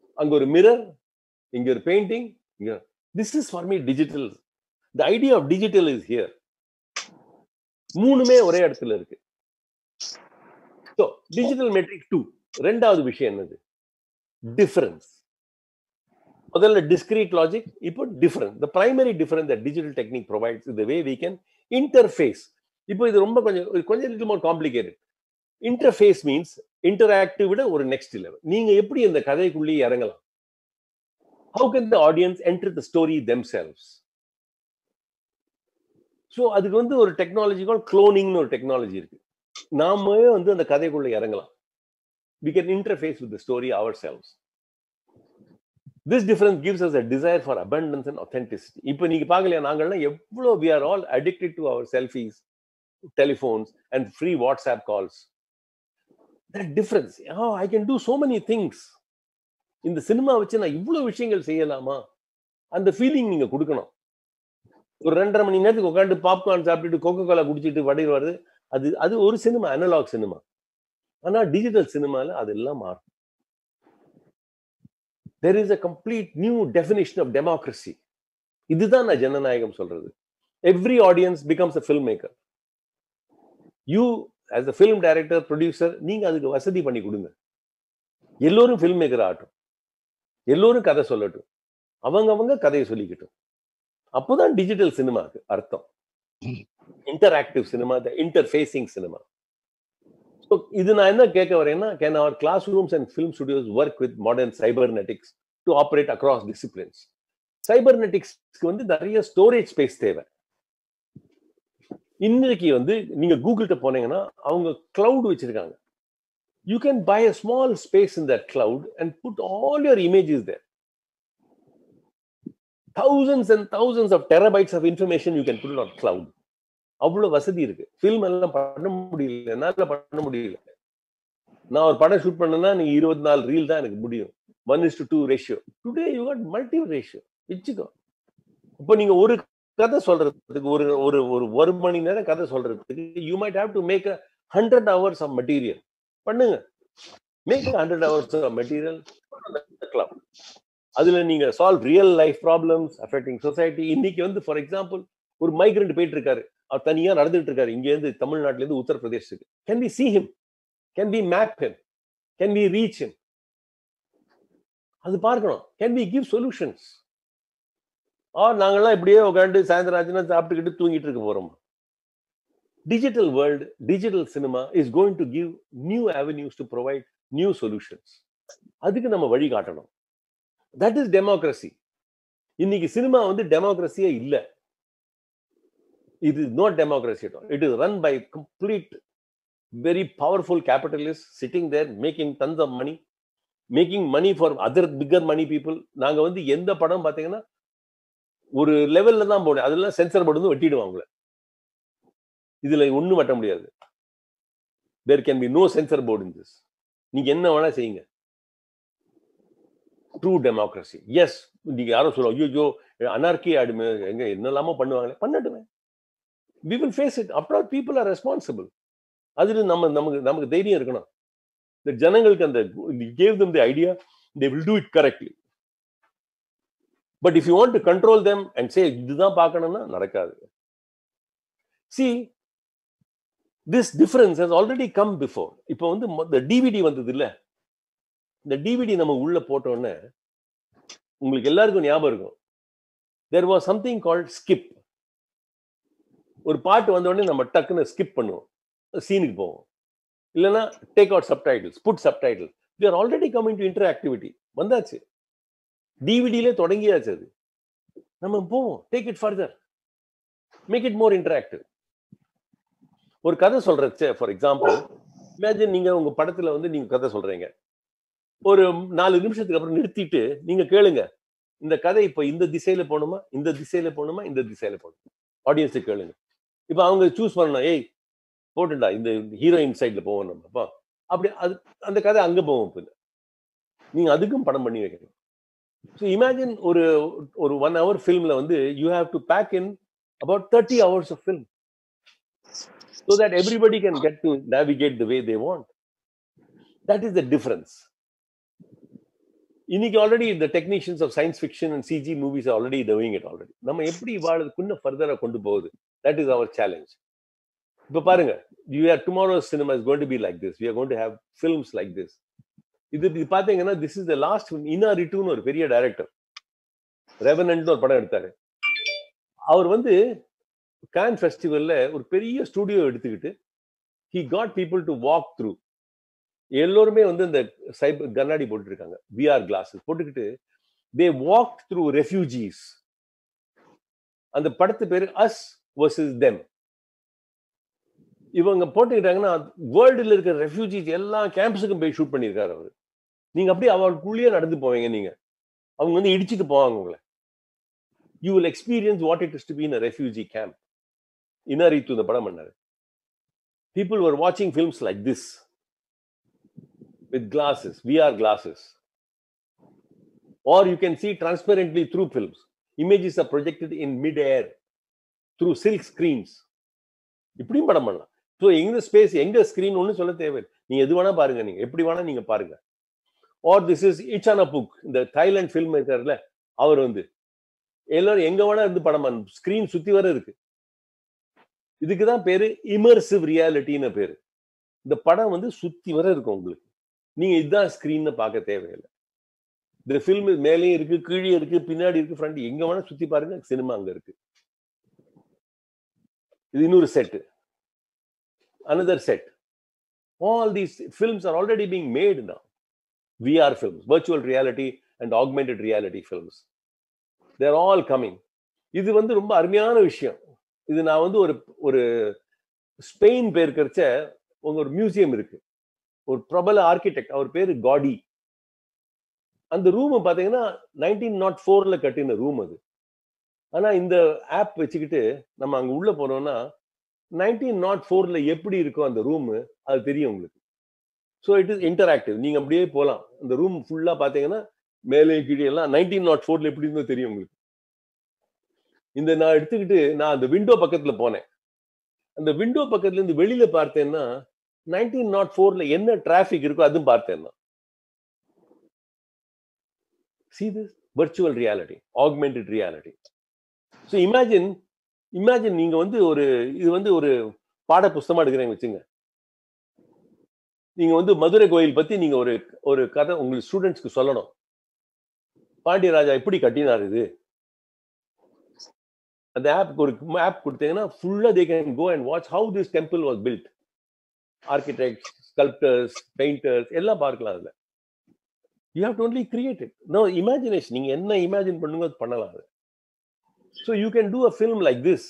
அங்க ஒரு மிரர் இங்க ஒரு பெயிண்டிங் இங்க this is for me digital the idea of digital is here மூணுமே ஒரே இடத்துல இருக்கு ஸோ டிஜிட்டல் மெட்ரிக் டூ ரெண்டாவது விஷயம் என்னது டிஃபரன்ஸ் முதல்ல டிஸ்கிரீட் லாஜிக் இப்போ difference the primary difference the digital technique provides the way we can interface இப்போ இது ரொம்ப கொஞ்சம் கொஞ்சம் little more complicated interface means interactive விட ஒரு நெக்ஸ்ட் லெவல் நீங்க எப்படி இந்த கதைக்குள்ளேயே இறங்கலாம் how can the audience enter the story themselves so அதுக்கு வந்து ஒரு டெக்னாலஜி கால் குளோனிங்னு ஒரு டெக்னாலஜி இருக்கு நாமே வந்து அந்த கதைக்குள்ள இறங்கலாம் we can interface with story ourselves this difference gives us a desire for abundance and authenticity இப்போ நீங்க பார்க்கலையா நாங்கள்லாம் எவ்வளோ we are all addicted to our selfies telephones and free WhatsApp calls that difference ah I can do so many things இந்த cinema வச்சு நான் இவ்வளவு விஷயங்கள் செய்யலாமா அந்த ஃபீலிங் நீங்க கொடுக்கணும் ஒரு ரெண்டரை மணி நேரத்துக்கு உட்காந்து பாப்கார்ன் சாப்பிட்டுட்டு கோகோ கோலா குடிச்சிட்டு வடிவு வருது அது அது ஒரு சினிமா அனலாக் சினிமா ஆனா டிஜிட்டல் சினிமால அதெல்லாம் மாறும் there is a complete new definition of democracy இதுதான் நான் ஜனநாயகம் சொல்றது every audience becomes a filmmaker you as a film director producer நீங்க அதுக்கு வசதி பண்ணி கொடுங்க எல்லோரும் ஃபில்ம் மேக்கர் ஆகட்டும் எல்லோரும் கதை சொல்லட்டும் அவங்க அவங்க கதையை சொல்லிக்கிட்டும் அப்போதான் டிஜிட்டல் சினிமாக்கு அர்த்தம் interactive cinema the interfacing cinema so இது நான் என்ன கேட்க வரேன்னா can our classrooms and film studios work with modern cybernetics to operate across disciplines சைபர்நெட்டிக்ஸ்க்கு வந்து நிறைய ஸ்டோரேஜ் ஸ்பேஸ் தேவை இன்னைக்கு வந்து நீங்க கூகுள்கிட்ட போனீங்கன்னா அவங்க கிளவுட் வச்சிருக்காங்க you can buy a small space in that cloud and put all your images there thousands and thousands of terabytes of information you can put it on cloud அவ்வளவு வசதி இருக்கு ஃபில்ம் எல்லாம் பண்ண முடியல என்னால பண்ண முடியல நான் ஒரு படம் ஷூட் பண்ணேன்னா நீங்க இருபத்தி நாலு ரீல் தான் எனக்கு முடியும் one is to two ratio today you got multi ratio வச்சுக்கோ இப்போ நீங்க ஒரு கதை சொல்றதுக்கு ஒரு ஒரு ஒரு ஒரு மணி நேரம் கதை சொல்றதுக்கு you might have to make a hundred hours of material பண்ணுங்க make hundred hours of material அதுல நீங்க solve real life problems affecting society இன்னைக்கு வந்து ஃபார் எக்ஸாம்பிள் ஒரு மைக்ரண்ட் போயிட்டு இருக்காரு அவர் தனியா நடந்துட்டு இருக்காரு இங்க இருந்து தமிழ்நாட்டுல இருந்து உத்தரப்பிரதேசத்துக்கு can we see him can we map him can we reach him அது பார்க்கணும் can we give solutions ah நாங்கெல்லாம் இப்படியே உட்காந்து சாயந்தரம் ஆச்சுன்னா சாப்பிட்டுக்கிட்டு தூங்கிட்டு இருக்க போறோம் digital world digital cinema is going to give new avenues to provide new solutions அதுக்கு நம்ம வழி காட்டணும் தட் இஸ் டெமோக்ரஸி இன்னைக்கு சினிமா வந்து டெமோக்ரஸியே இல்ல இது is not democracy it is run by complete very powerful capitalist sitting there making tons of money making money for other bigger money people நாங்க வந்து எந்த படம் பார்த்தீங்கன்னா ஒரு லெவல்ல தான் போடும் அதெல்லாம் சென்சர் போர்டு வந்து வெட்டிடுவாங்க உங்களை இதுல ஒண்ணும் வெட்ட முடியாது there can be no censor board in this நீங்க என்ன வேணா செய்யுங்க ட்ரூ டெமோக்ரஸி எஸ் நீங்க யாரும் சொல்லுவோம் ஐயோ அனார்கி ஆடுமே எங்க என்னெல்லாமோ பண்ணுவாங்களே பண்ணட்டுமே we will face it after people are responsible அதுல நம்ம நமக்கு நமக்கு தைரியம் இருக்கணும் இந்த ஜனங்களுக்கு அந்த gave them the idea they will do it correctly but if you want to control them and say இதுதான் பார்க்கணும்னா நடக்காது see this difference has already come before இப்போ வந்து இந்த டிவிடி வந்தது இல்லை இந்த டிவிடி நம்ம உள்ள போட்டோன்னே உங்களுக்கு எல்லாருக்கும் ஞாபகம் இருக்கும் there was something called skip ஒரு பாட்டு வந்த உடனே நம்ம டக்குன்னு ஸ்கிப் பண்ணுவோம் சீனுக்கு போவோம் இல்லைன்னா take out subtitles put subtitle we are already coming to interactivity வந்தாச்சு டிவிடியிலே தொடங்கியாச்சு அது நம்ம போவோம் take it further make it more interactive ஒரு கதை சொல்றது ஃபார் எக்ஸாம்பிள் இமேஜின் நீங்க உங்க படத்துல வந்து நீங்க கதை சொல்றீங்க ஒரு நாலு நிமிஷத்துக்கு அப்புறம் நிறுத்திட்டு நீங்க கேளுங்க இந்த கதை இப்ப இந்த திசையில போகணுமா இந்த திசையில போகணுமா இந்த திசையில போகணும் ஆடியன்ஸுக்கு கேளுங்க இப்ப அவங்க சூஸ் பண்ணணும் ஏய் போட்டுண்டா இந்த ஹீரோயின் சைட்ல போவோம் நம்ம அப்பா அப்படி அது அந்த கதை அங்க போவோம் இப்போ நீங்க அதுக்கும் படம் பண்ணி வைக்கணும் ஸோ இமேஜின் ஒரு ஒரு ஒன் ஹவர் ஃபில்ம்ல வந்து you have to pack in about thirty hours of film so that everybody can get to navigate the way they want that is the difference இன்னைக்கு ஆல்ரெடி இந்த technicians of science fiction and CG movies already doing it already நம்ம எப்படி வாழ்றதுக்கு இன்னும் ஃபர்தரா கொண்டு போகுது that is our challenge இப்போ பாருங்க you are tomorrow cinema is going to be like this we are going to have films like this இது இது பாத்தீங்கன்னா திஸ் இஸ் த லாஸ்ட் இனா ரிட்டுன்னு ஒரு பெரிய டைரக்டர் ரெவனன்ட்னு ஒரு படம் எடுத்தாரு அவர் வந்து கான் ஃபெஸ்டிவல்ல ஒரு பெரிய ஸ்டுடியோ எடுத்துக்கிட்டு he got people to walk through எல்லோருமே வந்து இந்த சைபர் கண்ணாடி போட்டுருக்காங்க விஆர் கிளாஸஸ் போட்டுக்கிட்டு தே வாக் த்ரூ ரெஃப்யூஜிஸ் அந்த படத்து பேரு அஸ் வர்சஸ் தெம் இவங்க போட்டுக்கிட்டாங்கன்னா வேர்ல்டுல இருக்கிற ரெஃப்யூஜிஸ் எல்லா கேம்பஸுக்கும் போய் ஷூட் பண்ணியிருக்காரு அவர் நீங்க அப்படியே அவருக்குள்ளேயே நடந்து போவீங்க நீங்க அவங்க வந்து இடிச்சிட்டு போவாங்க உங்களை you will experience what it is to be in refugee camp Iñárritu இந்த படம் பண்ணாரு பீப்புள் வர் வாட்சிங் films like this with glasses, VR glasses. Or you can see transparently through films. Images are projected in mid-air through silk screens. இப்படியும் படம் பண்ணலாம் so எங்க space எங்க screen ஒன்றும் சொல்ல தேவை நீங்க எது வேணா பாருங்க நீங்க எப்படி வேணா நீங்க பாருங்க ஆர் திஸ் இஸ் இச்சான புக் இந்த தாய்லாந்து ஃபில்ம் இருக்காருல்ல அவர் வந்து எல்லாரும் எங்க வேணா இருந்து படம் ஸ்கிரீன் சுத்தி வர இருக்கு இதுக்கு தான் பேரு இமர்சிவ் ரியாலிட்டின்னு பேரு இந்த படம் வந்து சுத்தி வர இருக்கும் உங்களுக்கு நீங்க இதுதான் ஸ்கிரீன் பார்க்க தேவையில்லை இந்த ஃபில்ம் மேலேயும் இருக்கு கீழே இருக்கு பின்னாடி இருக்கு ஃப்ரண்ட் எங்க வேணா சுத்தி பாருங்க சினிமா அங்க இருக்கு இது இன்னொரு set another set all these films are already being made now VR films virtual reality and augmented reality films they're all coming இது வந்து ரொம்ப அருமையான விஷயம் இது நான் வந்து ஒரு ஒரு ஸ்பெயின் பேருக்கிறச்ச உங்க ஒரு மியூசியம் இருக்கு ஒரு பிரபல ஆர்கிடெக்ட் அவர் பேரு காடி அந்த ரூம் பாத்தீங்கன்னா நைன்டீன் நாட் ஃபோர்ல கட்டின ரூம் அது ஆனா இந்த ஆப் வச்சுக்கிட்டு நம்ம அங்க உள்ள போனோம்னா நைன்டீன் நாட் ஃபோர்ல எப்படி இருக்கும் அந்த ரூம் அது தெரியும் உங்களுக்கு ஸோ இட் இஸ் இன்டராக்டிவ் நீங்க அப்படியே போகலாம் அந்த ரூம் ஃபுல்லா பாத்தீங்கன்னா மேலே கீழே எல்லாம் நைன்டீன் நாட் ஃபோர்ல எப்படி இருந்தோ தெரியும் உங்களுக்கு இந்த நான் எடுத்துக்கிட்டு நான் அந்த விண்டோ பக்கத்துல போனேன் அந்த விண்டோ பக்கத்துல இருந்து வெளியில பார்த்தேன்னா நைன்டீன் நாட் ஃபோர்ல என்ன டிராபிக் இருக்கோ அதுவும் பார்த்தேன் நான் see this virtual reality augmented reality so imagine imagine நீங்க வந்து ஒரு இது வந்து ஒரு பாட புஸ்தமா எடுக்கிறேங்க வச்சுங்க நீங்க வந்து மதுரை கோயில் பத்தி நீங்க ஒரு ஒரு கதை உங்களுக்கு ஸ்டூடெண்ட்ஸ்க்கு சொல்லணும் பாண்டியராஜா எப்படி கட்டினார் இது அந்த ஆப் ஒரு ஆப் கொடுத்தீங்கன்னா ஃபுல்லா they can go and watch how this temple was built architect sculptors painters எல்லாம் பார்க்கலாம் அதுல you have to only create it no imagination நீங்க என்ன இமேஜின் பண்ணுங்க அது பண்ணலாம் அது so you can do a film like this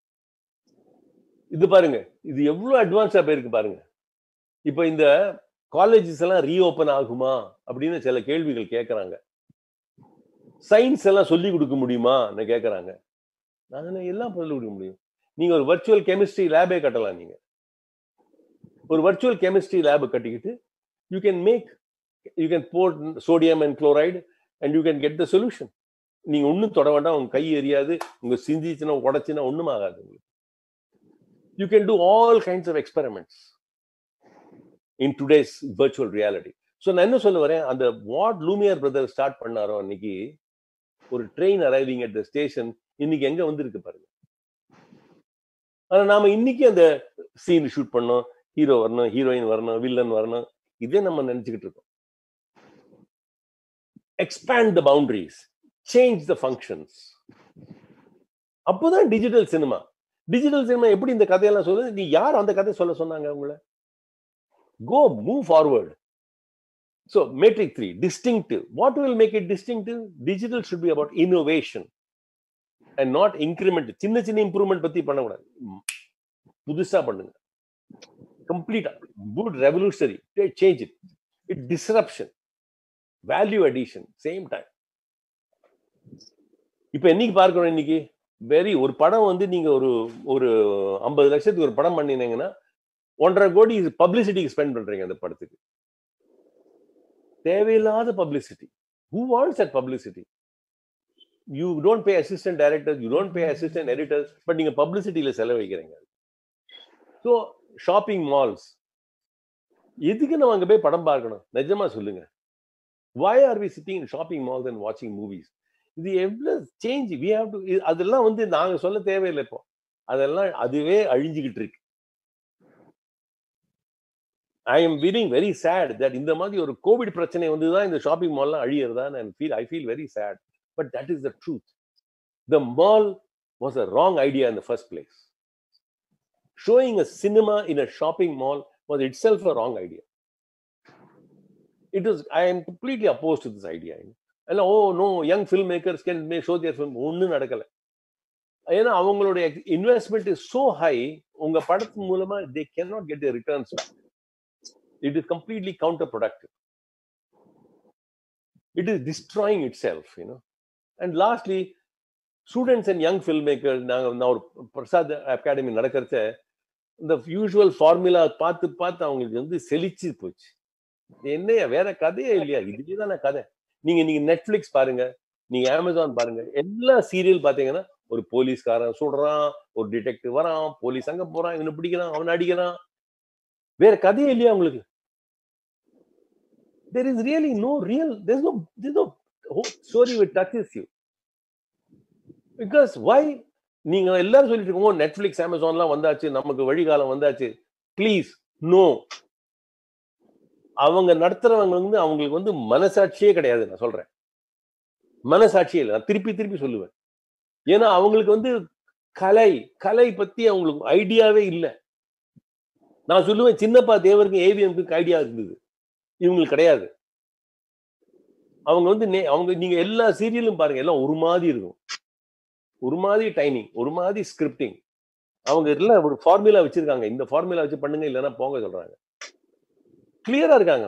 இது பாருங்க இது எவ்வளவு அட்வான்ஸா போயிருக்கு பாருங்க இப்போ இந்த காலேஜஸ் எல்லாம் ரீஓபன் ஆகுமா அப்படின்னு சில கேள்விகள் கேட்கறாங்க சயின்ஸ் எல்லாம் சொல்லி கொடுக்க முடியுமா கேட்கறாங்க நான் எல்லாம் சொல்லி கொடுக்க முடியும் நீங்க ஒரு வர்ச்சுவல் கெமிஸ்ட்ரி லேபே கட்டலாம் நீங்க ஒரு வர்ச்சுவல் கெமிஸ்ட்ரி லேப் கட்டிக்கிட்டு you can make you can put sodium and chloride and you can get the solution நீங்க ஒன்றும் தொட வேண்டாம் உங்க கை எரியாது உங்க சிந்திச்சுன்னா உடச்சுன்னா ஒண்ணும் ஆகாது உங்களுக்கு you can do all kinds of experiments in today's virtual reality so நான் என்ன சொல்ல வரேன் அந்த வாட் லூமியர் பிரதர் ஸ்டார்ட் பண்ணாரோ அன்னைக்கு ஒரு train arriving at the station இன்னைக்கு எங்க வந்திருக்கு பாருங்க ஆனா நாம இன்னைக்கு அந்த சீன் ஷூட் பண்ணோம் ஹீரோ வரணும் ஹீரோயின் வரணும் வில்லன் வரணும் இதே நம்ம நினைச்சுக்கிட்டு இருக்கோம் expand the boundaries change the functions அப்போதான் டிஜிட்டல் சினிமா டிஜிட்டல் சினிமா எப்படி இந்த கதையெல்லாம் சொல்லுது நீ யார் அந்த கதை சொல்ல சொன்னாங்க உங்களை go move forward so metric three distinctive what will make it distinctive digital should be about innovation and not increment சின்ன சின்ன இம்ப்ரூவ்மெண்ட் பத்தி பண்ணக்கூடாது புதுசா பண்ணுங்க கம்ப்ளீட்டா good revolutionary change it it disruption value addition same time இப்ப என்னைக்கு பார்க்கணும் இன்னைக்கு வெரி ஒரு படம் வந்து நீங்க ஒரு ஒரு ஐம்பது லட்சத்துக்கு ஒரு படம் பண்ணினீங்கன்னா ஒன்றரை கோடி பப்ளிசிட்டிக்கு ஸ்பெண்ட் பண்றீங்க அந்த படத்துக்கு தேவையில்லாத publicity who wants at publicity you don't pay assistant director you don't pay assistant editors but நீங்க பப்ளிசிட்டியில செலவழிக்கிறீங்க ஸோ ஷாப்பிங் மால்ஸ் எதுக்கு நம்ம அங்க போய் படம் பார்க்கணும் நிஜமா சொல்லுங்க why are we sitting in shopping malls and watching movies இது எவ்வளவு சேஞ்ச் வி ஹேவ் டு அதெல்லாம் வந்து நாங்க சொல்ல தேவையில்லை இப்போ அதெல்லாம் அதுவே அழிஞ்சுக்கிட்டு இருக்கு I am feeling very sad that இந்த மாதிரி ஒரு கோவிட் பிரச்சனை வந்து தான் இந்த ஷாப்பிங் மால்லாம் அழியிறதா and feel I feel very sad but that is the truth the mall was a wrong idea in the first place showing a cinema in a shopping mall was itself a wrong idea it was i am completely opposed to this idea and oh no young filmmakers can may show their film ஒன்றும் நடக்கல ஏன்னா அவங்களுடைய investment is so high உங்க படத்து மூலமா they can not get returns it is completely counterproductive it is destroying itself you know and lastly students and young filmmaker நாங்கள் நான் ஒரு பிரசாத் அகாடமி நடக்கிறச்ச இந்த யூஸ்வல் ஃபார்முலா பார்த்து பார்த்து அவங்களுக்கு வந்து செழிச்சு போச்சு என்னையா வேற கதையே இல்லையா இதுவே தானே கதை நீங்க நீங்க நெட்ஃபிளிக்ஸ் பாருங்க நீங்க அமேசான் பாருங்க எல்லா சீரியல் பாத்தீங்கன்னா ஒரு போலீஸ்காரன் சுடுறான் ஒரு டிடெக்டிவ் வரான் போலீஸ் அங்க போறான் இவனை பிடிக்கிறான் அவனை அடிக்கிறான் வேற கதையே இல்லையா உங்களுக்கு there is really no real there's no there's no story which touches you because why நீங்க எல்லாரும் சொல்லிட்டு இருக்கோம் நெட்ஃபிளிக்ஸ் அமேசான்லாம் வந்தாச்சு நமக்கு வழிகாலம் வந்தாச்சு ப்ளீஸ் நோ அவங்க நடத்துறவங்க வந்து அவங்களுக்கு வந்து மனசாட்சியே கிடையாது நான் சொல்றேன் மனசாட்சியே இல்லை நான் திருப்பி திருப்பி சொல்லுவேன் ஏன்னா அவங்களுக்கு வந்து கலை கலை பத்தி அவங்களுக்கு ஐடியாவே இல்லை நான் சொல்லுவேன் சின்னப்பா தேவருக்கு ஏவிஎம்க்கு ஐடியா இருந்தது இவங்களுக்கு கிடையாது அவங்க வந்து அவங்க நீங்க எல்லா சீரியலும் பாருங்க எல்லாம் ஒரு மாதிரி இருக்கும் ஒரு மாதிரி டைமிங் ஒரு மாதிரி ஸ்கிரிப்டிங் அவங்க எல்லாம் ஒரு ஃபார்முலா வச்சிருக்காங்க இந்த ஃபார்முலா வச்சு பண்ணுங்க இல்லைன்னா போங்க சொல்றாங்க கிளியரா இருக்காங்க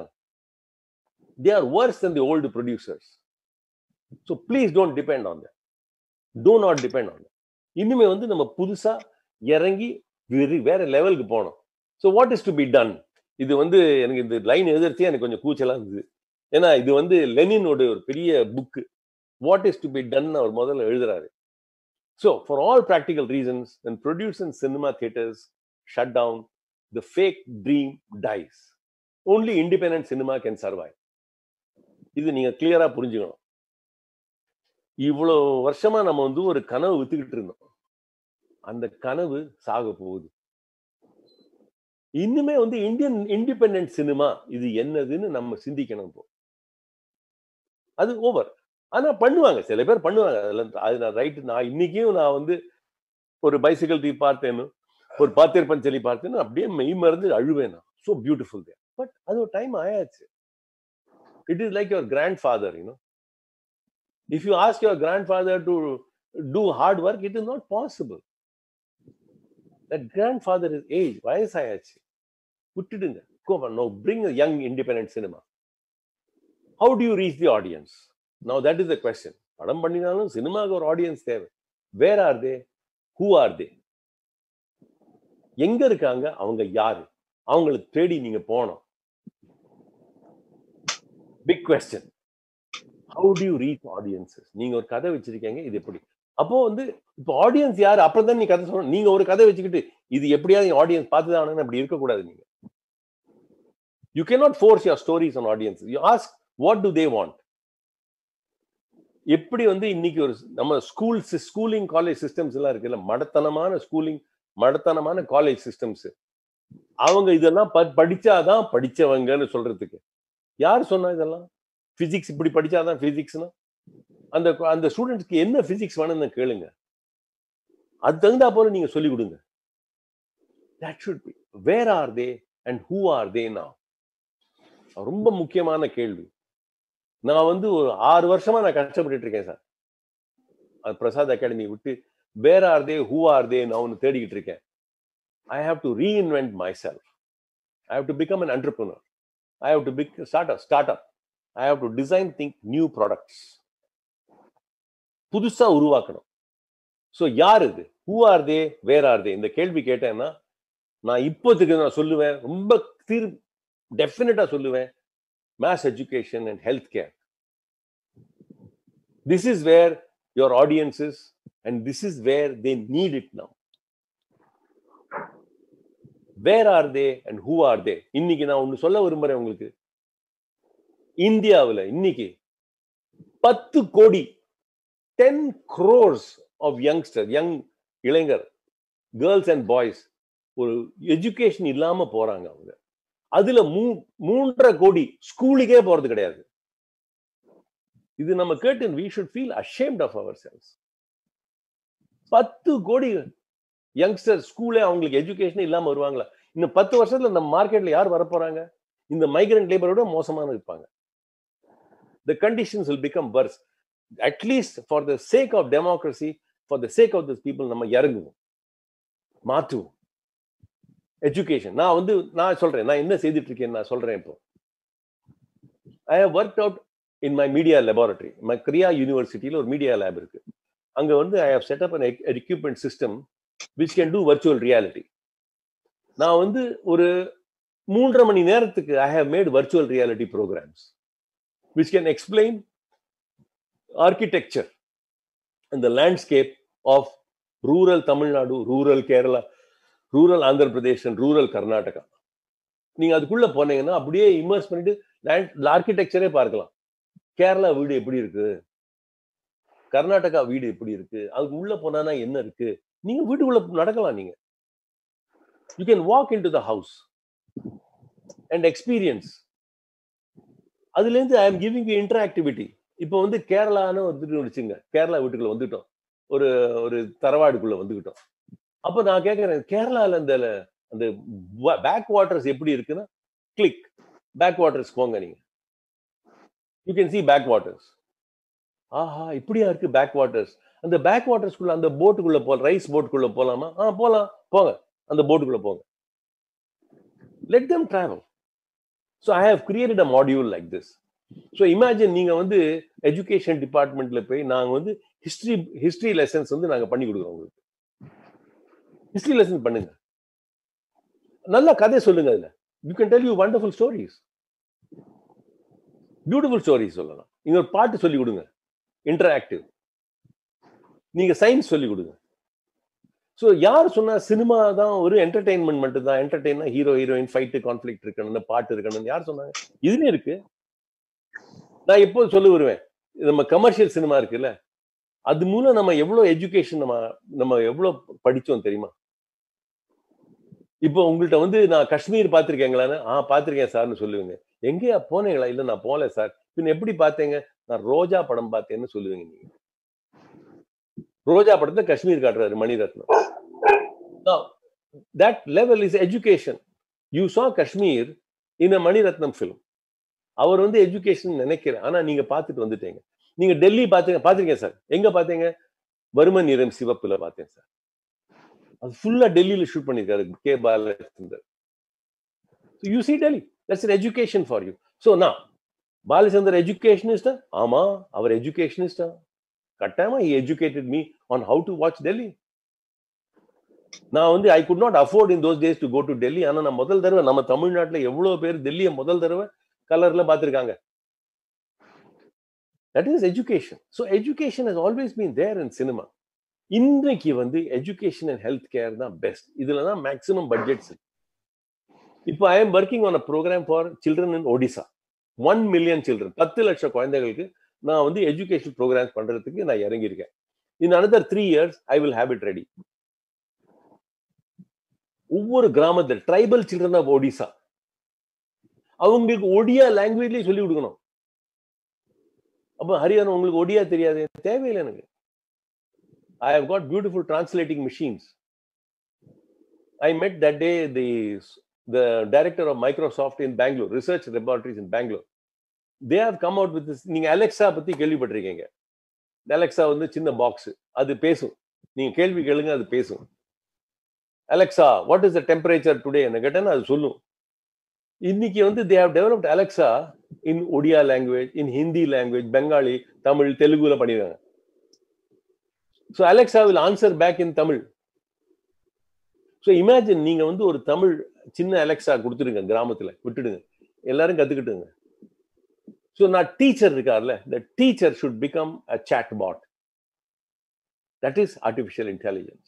they are worse than the old producers so please don't depend on that do not depend on இனிமே வந்து நம்ம புதுசா இறங்கி வேற லெவலுக்கு போனோம் so what is to be done இது வந்து எனக்கு இந்த லைன் எதிர்த்தே எனக்கு கொஞ்சம் கூச்சலா இருந்தது ஏன்னா இது வந்து லெனினோட ஒரு பெரிய book what is to be done அவர் முதல்ல எழுதுறாரு so for all practical reasons and produce in cinema theatres shut down the fake dream dies only independent cinema can survive இது நீங்க கிளியரா புரிஞ்சுக்கணும் இவ்வளோ வருஷமா நம்ம வந்து ஒரு கனவு வித்துக்கிட்டு இருந்தோம் அந்த கனவு சாக போகுது இன்னுமே வந்து இந்தியன் இண்டிபெண்ட் சினிமா இது என்னதுன்னு நம்ம சிந்திக்கணும் இப்போ அது ஓவர் ஆனா பண்ணுவாங்க சில பேர் பண்ணுவாங்க அதுல அது நான் ரைட்டு நான் இன்னைக்கும் நான் வந்து ஒரு பைசிக்கல் தீ பார்த்தேன்னு ஒரு பாத்திருப்பன் சொல்லி பார்த்தேன்னு அப்படியே மெய் மறந்து அழுவேன் நான் ஸோ பியூட்டிஃபுல் தே பட் அது ஒரு டைம் ஆயாச்சு it is like your grandfather you know if you ask your grandfather to do hard work it is not possible that grandfather is age வயசாயாச்சு விட்டுடுங்க go no bring young independent cinema how do you reach the audience now that is the question படம் பண்ணினாலும் சினிமாவுக்கு ஒரு audience தேவை where are they who are they எங்க இருக்காங்க அவங்க யாரு அவங்களுக்கு தேடி நீங்க போனோம் big question how do you reach audiences நீங்க ஒரு கதை வச்சிருக்கீங்க இது எப்படி அப்போ வந்து இப்போ ஆடியன்ஸ் யாரு அப்புறம் தான் நீ கதை சொல்லணும் நீங்க ஒரு கதை வச்சுக்கிட்டு இது எப்படியாவது ஆடியன்ஸ் பார்த்துதான் அப்படி இருக்கக்கூடாது நீங்க you cannot force your stories on audience you ask what do they want எப்படி வந்து இன்னைக்கு ஒரு நம்ம ஸ்கூல் ஸ்கூலிங் காலேஜ் சிஸ்டம்ஸ் எல்லாம் இருக்குல்ல மடத்தனமான ஸ்கூலிங் மடத்தனமான காலேஜ் சிஸ்டம்ஸ் அவங்க இதெல்லாம் படிச்சாதான் படிச்சவங்கன்னு சொல்றதுக்கு யார் சொன்னா இதெல்லாம் பிசிக்ஸ் இப்படி படிச்சாதான் பிசிக்ஸ்னா அந்த அந்த ஸ்டூடெண்ட்ஸ்க்கு என்ன பிசிக்ஸ் வேணும்னு கேளுங்க அது தகுந்தா போல நீங்க சொல்லி கொடுங்க that should be where are they and who are they நான் ரொம்ப முக்கியமான கேள்வி நான் வந்து ஒரு ஆறு வருஷமா நான் கஷ்டப்பட்டு இருக்கேன் சார் அது பிரசாத் அகாடமி விட்டு where are they who are they நான் ஒன்று தேடிக்கிட்டு இருக்கேன் I have to reinvent myself I have to become an entrepreneur I have to big start up start up I have to design think new products புதுசா உருவாக்கணும் so யார் இது who are they where are they இந்த கேள்வி கேட்டேன்னா நான் இப்போதுக்கு நான் சொல்லுவேன் ரொம்ப தீர் டெஃபினட்டா சொல்லுவேன் mass education and healthcare. This is where your audience is, and this is where they need it now. Where are they and who are they? இன்னைக்கு நான் ஒன்று சொல்ல விரும்புறேன் உங்களுக்கு இந்தியாவுல இன்னைக்கு பத்து கோடி ten crores of youngster young இளைஞர் கேர்ள்ஸ் அண்ட் பாய்ஸ் ஒரு எஜுகேஷன் இல்லாம போறாங்க அவங்க அதுல மூ மூன்றரை கோடி ஸ்கூலுக்கே போறது கிடையாது இது நம்ம கேட்டு we should feel ashamed of ourselves பத்து கோடி யங்ஸ்டர் ஸ்கூலே அவங்களுக்கு எஜுகேஷன் இல்லாம வருவாங்களா இன்னும் பத்து வருஷத்துல நம்ம மார்க்கெட்ல யார் வர போறாங்க இந்த மைக்ரண்ட் லேபரோட மோசமான இருப்பாங்க the conditions will become worse at least for the sake of democracy for the sake of these people நம்ம இறங்குவோம் மாற்றுவோம் எஜுகேஷன் நான் வந்து நான் சொல்றேன் நான் என்ன செய்துட்டு இருக்கேன் நான் சொல்றேன் இப்போ I have work out in my media laboratory my Krea யூனிவர்சிட்டியில ஒரு மீடியா லேப் இருக்கு அங்க வந்து I have set up an equipment system which can do virtual reality நான் வந்து ஒரு மூன்றரை மணி நேரத்துக்கு I have made virtual reality programs which can explain architecture and the landscape of rural Tamil Nadu, rural Kerala, rural Andhra Pradesh and rural Karnataka. நீங்க அதுக்குள்ள போனீங்கன்னா அப்படியே இமர்ஸ் பண்ணிட்டு ஆர்கிடெக்சரே பார்க்கலாம் கேரளா வீடு எப்படி இருக்கு கர்நாடகா வீடு எப்படி இருக்கு அதுக்கு உள்ள போனா என்ன இருக்கு நீங்க வீட்டுக்குள்ள நடக்கலாம் நீங்க you can walk into the house and experience அதுல இருந்து I am giving you interactivity இப்போ வந்து கேரளான்னு வந்துட்டு வச்சுங்க கேரளா வீட்டுக்குள்ள வந்துட்டோம் ஒரு ஒரு தரவாடுக்குள்ள வந்துக்கிட்டோம் அப்ப நான் கேட்கறேன் கேரளால இந்த அந்த பேக் வாட்டர்ஸ் எப்படி இருக்குன்னா கிளிக் பேக் வாட்டர்ஸ் போங்க நீங்க you can see backwaters ஆஹா இப்படியா இருக்கு பேக் வாட்டர்ஸ் அந்த பேக் வாட்டர்ஸ்குள்ள அந்த போட்டுக்குள்ள போ ரைஸ் போட்டுக்குள்ள போலாமா ஆ போலாம் போங்க அந்த போட்டுக்குள்ள போங்க let them travel so I have created a module like this so imagine நீங்க வந்து எஜுகேஷன் டிபார்ட்மெண்ட்ல போய் நாங்க வந்து ஹிஸ்டரி ஹிஸ்டரி லெசன்ஸ் வந்து நாங்க பண்ணி கொடுக்குறோம் உங்களுக்கு ஹிஸ்டரி லெசன் பண்ணுங்க நல்ல கதை சொல்லுங்க அதுல you can tell you wonderful stories beautiful stories சொல்லலாம் நீங்க ஒரு பாட்டு சொல்லி கொடுங்க இன்டராக்டிவ் நீங்க சயின்ஸ் சொல்லி கொடுங்க ஸோ யார் சொன்னா சினிமா தான் ஒரு என்டர்டைன்மெண்ட் மட்டும் தான் என்டர்டைனா ஹீரோ ஹீரோயின் ஃபைட்டு கான்ஃபிளிக் இருக்கணும் பாட்டு இருக்கணும் யார் சொன்னாங்க இதுலயும் இருக்கு நான் எப்போ சொல்ல வருவேன் நம்ம கமர்ஷியல் சினிமா இருக்குல்ல அது மூலம் நம்ம எவ்வளவு எஜுகேஷன் நம்ம நம்ம எவ்வளவு படிச்சோம் தெரியுமா இப்போ உங்கள்கிட்ட வந்து நான் காஷ்மீர் பார்த்துருக்கேங்களான்னு ஆ பார்த்துருக்கேன் சார்னு சொல்லுவீங்க எங்கேயா போனீங்களா இல்லை நான் போகல சார் பின் எப்படி பார்த்தேங்க நான் ரோஜா படம் பார்த்தேன்னு சொல்லுவீங்க நீங்க ரோஜா படத்தை காஷ்மீர் காட்டுறாரு Mani Ratnam that level is education you saw Kashmir in a Mani Ratnam film அவர் வந்து எஜுகேஷன் நினைக்கிறேன் ஆனா நீங்க பார்த்துட்டு வந்துட்டீங்க நீங்க டெல்லி பாத்தீங்க பாத்திருக்கேன் சார் எங்க பாத்தீங்க வருமன் நிறம் சிவப்புல பார்த்தேன் சார் அது ஃபுல்லா டெல்லியில ஷூட் பண்ணிருக்காரு K Balachander you see Delhi that's an education for you so நான் பாலச்சந்தர் எஜுகேஷனிஸ்டா ஆமா அவர் எஜுகேஷனிஸ்டா கட்டாயமா he educated me on how to watch Delhi நான் வந்து I could not afford in those days to go to Delhi ஆனா நான் முதல் தடவை நம்ம தமிழ்நாட்டுல எவ்வளவு பேர் டெல்லியை முதல் தடவை கலர்ல பார்த்திருக்காங்க that is education so education has always been there in cinema இன்றைக்கு வந்து எஜுகேஷன் அண்ட் ஹெல்த் கேர் தான் பெஸ்ட் இதுல தான் மேக்ஸிமம் பட்ஜெட்ஸ் இப்போ I am working on a program for children in Odisha one million children பத்து லட்சம் குழந்தைகளுக்கு நான் வந்து எஜுகேஷன் ப்ரோக்ராம்ஸ் பண்றதுக்கு நான் இறங்கியிருக்கேன் in another three years I will have it ready ஒவ்வொரு கிராமத்தில் ட்ரைபல் சில்ட்ரன் ஆஃப் ஒடிசா அவங்களுக்கு ஒடியா லாங்குவேஜ்லயே சொல்லி கொடுக்கணும் அப்ப ஹரியானா உங்களுக்கு ஒடியா தெரியாது தேவையில்லை எனக்கு I have got beautiful translating machines I met that day the the director of Microsoft in Bangalore research laboratories in Bangalore they have come out with நீங்க அலெக்சா பத்தி கேள்விப்பட்டிருக்கீங்க அலெக்சா வந்து சின்ன பாக்ஸ் அது பேசும் நீங்க கேள்வி கேளுங்க அது பேசும் Alexa what is the temperature today என்ன கேட்டேன்னா அது சொல்லும் இன்னைக்கு வந்து they have developed Alexa in Odia language in Hindi language Bengali Tamil தெலுங்குல பண்ணிருக்காங்க so Alexa will answer back in Tamil so imagine நீங்க வந்து ஒரு தமிழ் சின்ன அலெக்சா கொடுத்துருங்க கிராமத்துல விட்டுடுங்க எல்லாரும் கத்துக்கிட்டுங்க ஸோ நான் டீச்சர் இருக்கார்ல the teacher should become a chatbot that is artificial intelligence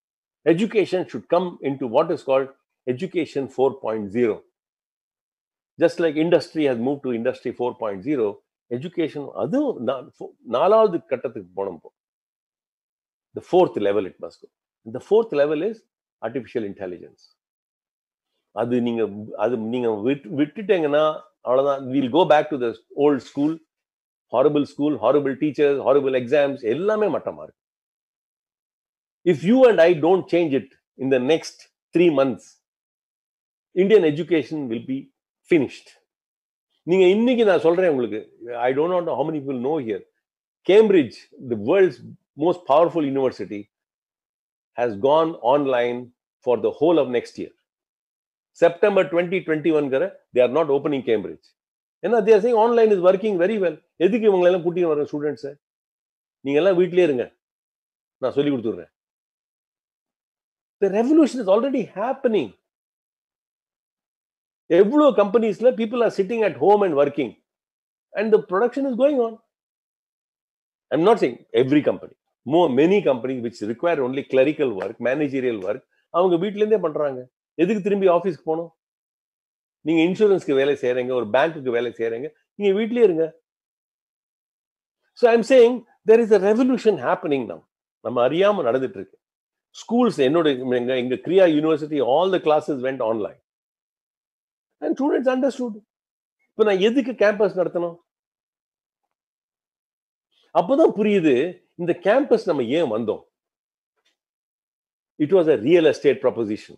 education should come into what is called education 4.0 just like industry has move to industry four point zero education அதுவும் நா- ஃபோ- நாலாவது கட்டத்துக்கு போனோம் இப்போ the fourth level it must இந்த fourth level is artificial intelligence அது நீங்க அது நீங்க விட்- விட்டுட்டீங்கன்னா அவ்வளவுதான் will go back to the old school horrible school horrible teachers horrible exams எல்லாமே மட்டமா இருக்கு if you and I don't change it in the next three months Indian education will be finished நீங்க இன்னைக்கு நான் சொல்றேன் உங்களுக்கு I don't know how many people know here cambridge the world's most powerful university has gone online for the whole of next year september 2021 கர they are not opening cambridge ஏன்னா they are saying online is working very well எதுக்கு இவங்க எல்லாம் கூட்டிட்டு வர students நீங்க எல்லாம் வீட்லயே இருங்க நான் சொல்லி கொடுத்துடுறேன் the revolution is already happening எவ்வளோ கம்பெனிஸ்ல people are sitting at home and working and the production is going on I'm not saying every company more many company which require only clerical work managerial work அவங்க வீட்ல இருந்தே பண்றாங்க எதுக்கு திரும்பி ஆஃபீஸ்க்கு போகணும் நீங்க இன்சூரன்ஸ்க்கு வேலை செய்யறீங்க ஒரு பேங்க்குக்கு வேலை செய்யறீங்க நீங்க வீட்லயே இருங்க so I'm saying there is a revolution happening நம் நம்ம அறியாம நடந்துட்டு இருக்கு ஸ்கூல்ஸ் என்னோட எங்க எங்க Krea university all the classes went online and students understood இப்போ நான் எதுக்கு கேம்பஸ் நடத்தணும் அப்போதான் புரியுது இந்த கேம்பஸ் நம்ம ஏன் வந்தோம் it was a real estate proposition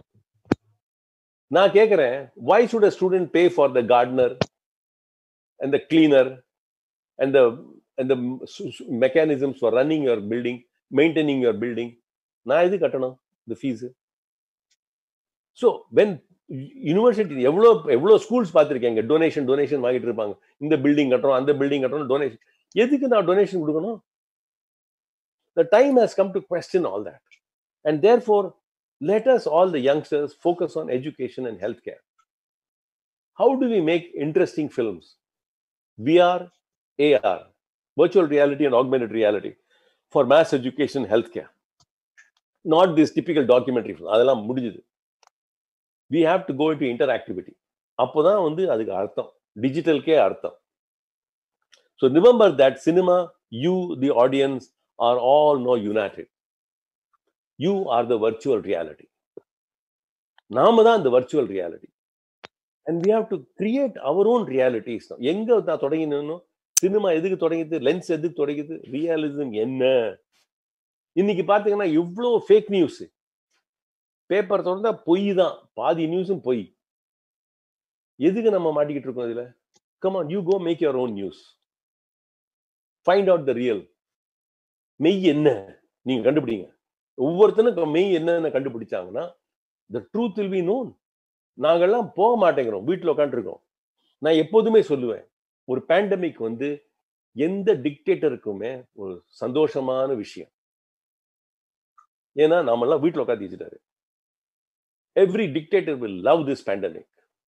நான் கேட்கிறேன் why should a student pay for the gardener and the cleaner and the and the mechanisms for running your building maintaining your building நான் எது கட்டணும் இந்த ஃபீஸு ஸோ வென் யூனிவர்சிட்டி எவ்வளோ எவ்வளோ schools பார்த்துருக்கேங்க donation donation வாங்கிட்டு இருப்பாங்க இந்த பில்டிங் கட்டுறோம் அந்த பில்டிங் கட்டுறோம் டொனேஷன் எதுக்கு நான் டொனேஷன் கொடுக்கணும் the time has come to question all that and therefore let us all the youngsters focus on education and healthcare. How do we make interesting films? VR, AR, virtual reality, and augmented reality for mass education, healthcare. Not this typical documentary film. அதெல்லாம் முடிஞ்சது we have to go into interactivity அப்போதான் வந்து அதுக்கு அர்த்தம் டிஜிட்டலுக்கே அர்த்தம் so remember that cinema you the audience are all now united you are the virtual reality நாம தான் இந்த virtual reality and we have to create our own realities எங்க நான் தொடங்கினோம் சினிமா எதுக்கு தொடங்கிது லென்ஸ் எதுக்கு தொடங்கிது ரியாலிசம் என்ன இன்னைக்கு பாத்தீங்கன்னா இவ்வளோ ஃபேக் நியூஸ் பேப்பர் தொடர்ந்தா பொய் தான் பாதி நியூஸும் பொய் எதுக்கு நம்ம மாட்டிக்கிட்டு இருக்கோம் இதுல come on you go make your own news find out the real மெய் என்ன நீங்க கண்டுபிடிங்க ஒவ்வொருத்தனுக்கும் மெய் என்னென்ன கண்டுபிடிச்சாங்கன்னா the truth will be known நாங்கெல்லாம் போக மாட்டேங்கிறோம் வீட்டில் உட்காந்துருக்கோம் நான் எப்போதுமே சொல்லுவேன் ஒரு பேண்டமிக் வந்து எந்த டிக்டேட்டருக்குமே ஒரு சந்தோஷமான விஷயம் ஏன்னா நாமெல்லாம் வீட்டில் உட்காந்து வச்சுட்டாரு every dictator will love this pandemic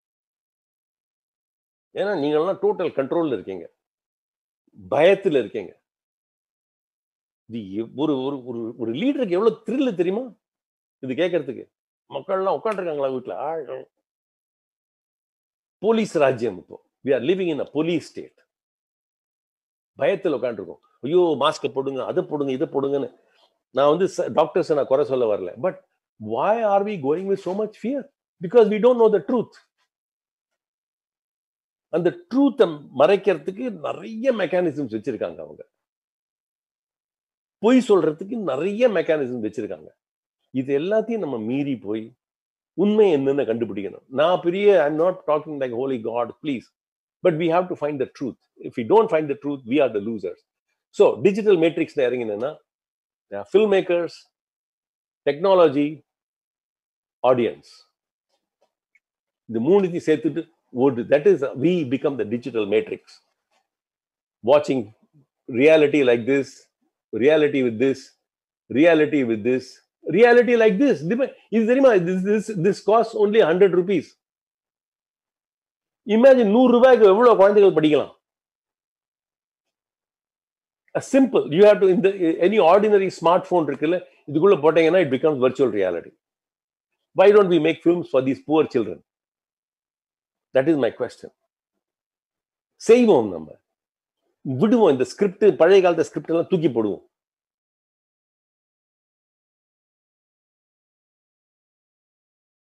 ஏன்னா நீங்கள்லாம் டோட்டல் கண்ட்ரோல்ல இருக்கீங்க பயத்தில் இருக்கீங்க இது ஒரு ஒரு ஒரு ஒரு லீடருக்கு எவ்வளவு த்ரில் தெரியுமா இது கேட்கறதுக்கு மக்கள்லாம் உட்காந்துருக்காங்களா வீட்டுல போலீஸ் ராஜ்யம் இப்போ we are living in a police state பயத்தில் உட்காந்துருக்கோம் ஐயோ மாஸ்க் போடுங்க அதை போடுங்க இதை போடுங்கன்னு நான் வந்து டாக்டர்ஸ் நான் குறை சொல்ல வரல but why are we going with so much fear because we don't know the truth அந்த ட்ரூத்தை மறைக்கிறதுக்கு நிறைய மெக்கானிசம்ஸ் வச்சிருக்காங்க அவங்க பொய் சொல்றதுக்கு நிறைய மெக்கானிசம் வச்சிருக்காங்க இது எல்லாத்தையும் நம்ம மீறி போய் உண்மை என்னன்னு கண்டுபிடிக்கணும் நான் பெரிய I am not talking like holy God please but we have to find the truth if you don't find the truth we are the losers so digital மேட்ரிக்ஸ்ல இறங்கினா ஃபில்ம் மேக்கர்ஸ் டெக்னாலஜி ஆடியன்ஸ் இந்த மூணுத்தையும் சேர்த்துட்டு ஒரு that is we become the digital matrix வாட்சிங் reality like this reality with this, reality with this, reality like this. இது தெரியுமா this this this costs only hundred rupees. Imagine நூறு ரூபாய்க்கு எவ்வளவு குழந்தைகள் படிக்கலாம் சிம்பிள் யூ ஹேவ் டு இந்த any ordinary smartphone இருக்குல்ல இதுக்குள்ள போட்டீங்கன்னா it becomes virtual reality why don't we make films for these poor children that is my question செய்வோம் நம்ம விடுவோம் இந்த ஸ்கிரிப்ட் பழைய காலத்து ஸ்கிரிப்ட் எல்லாம் தூக்கி போடுவோம்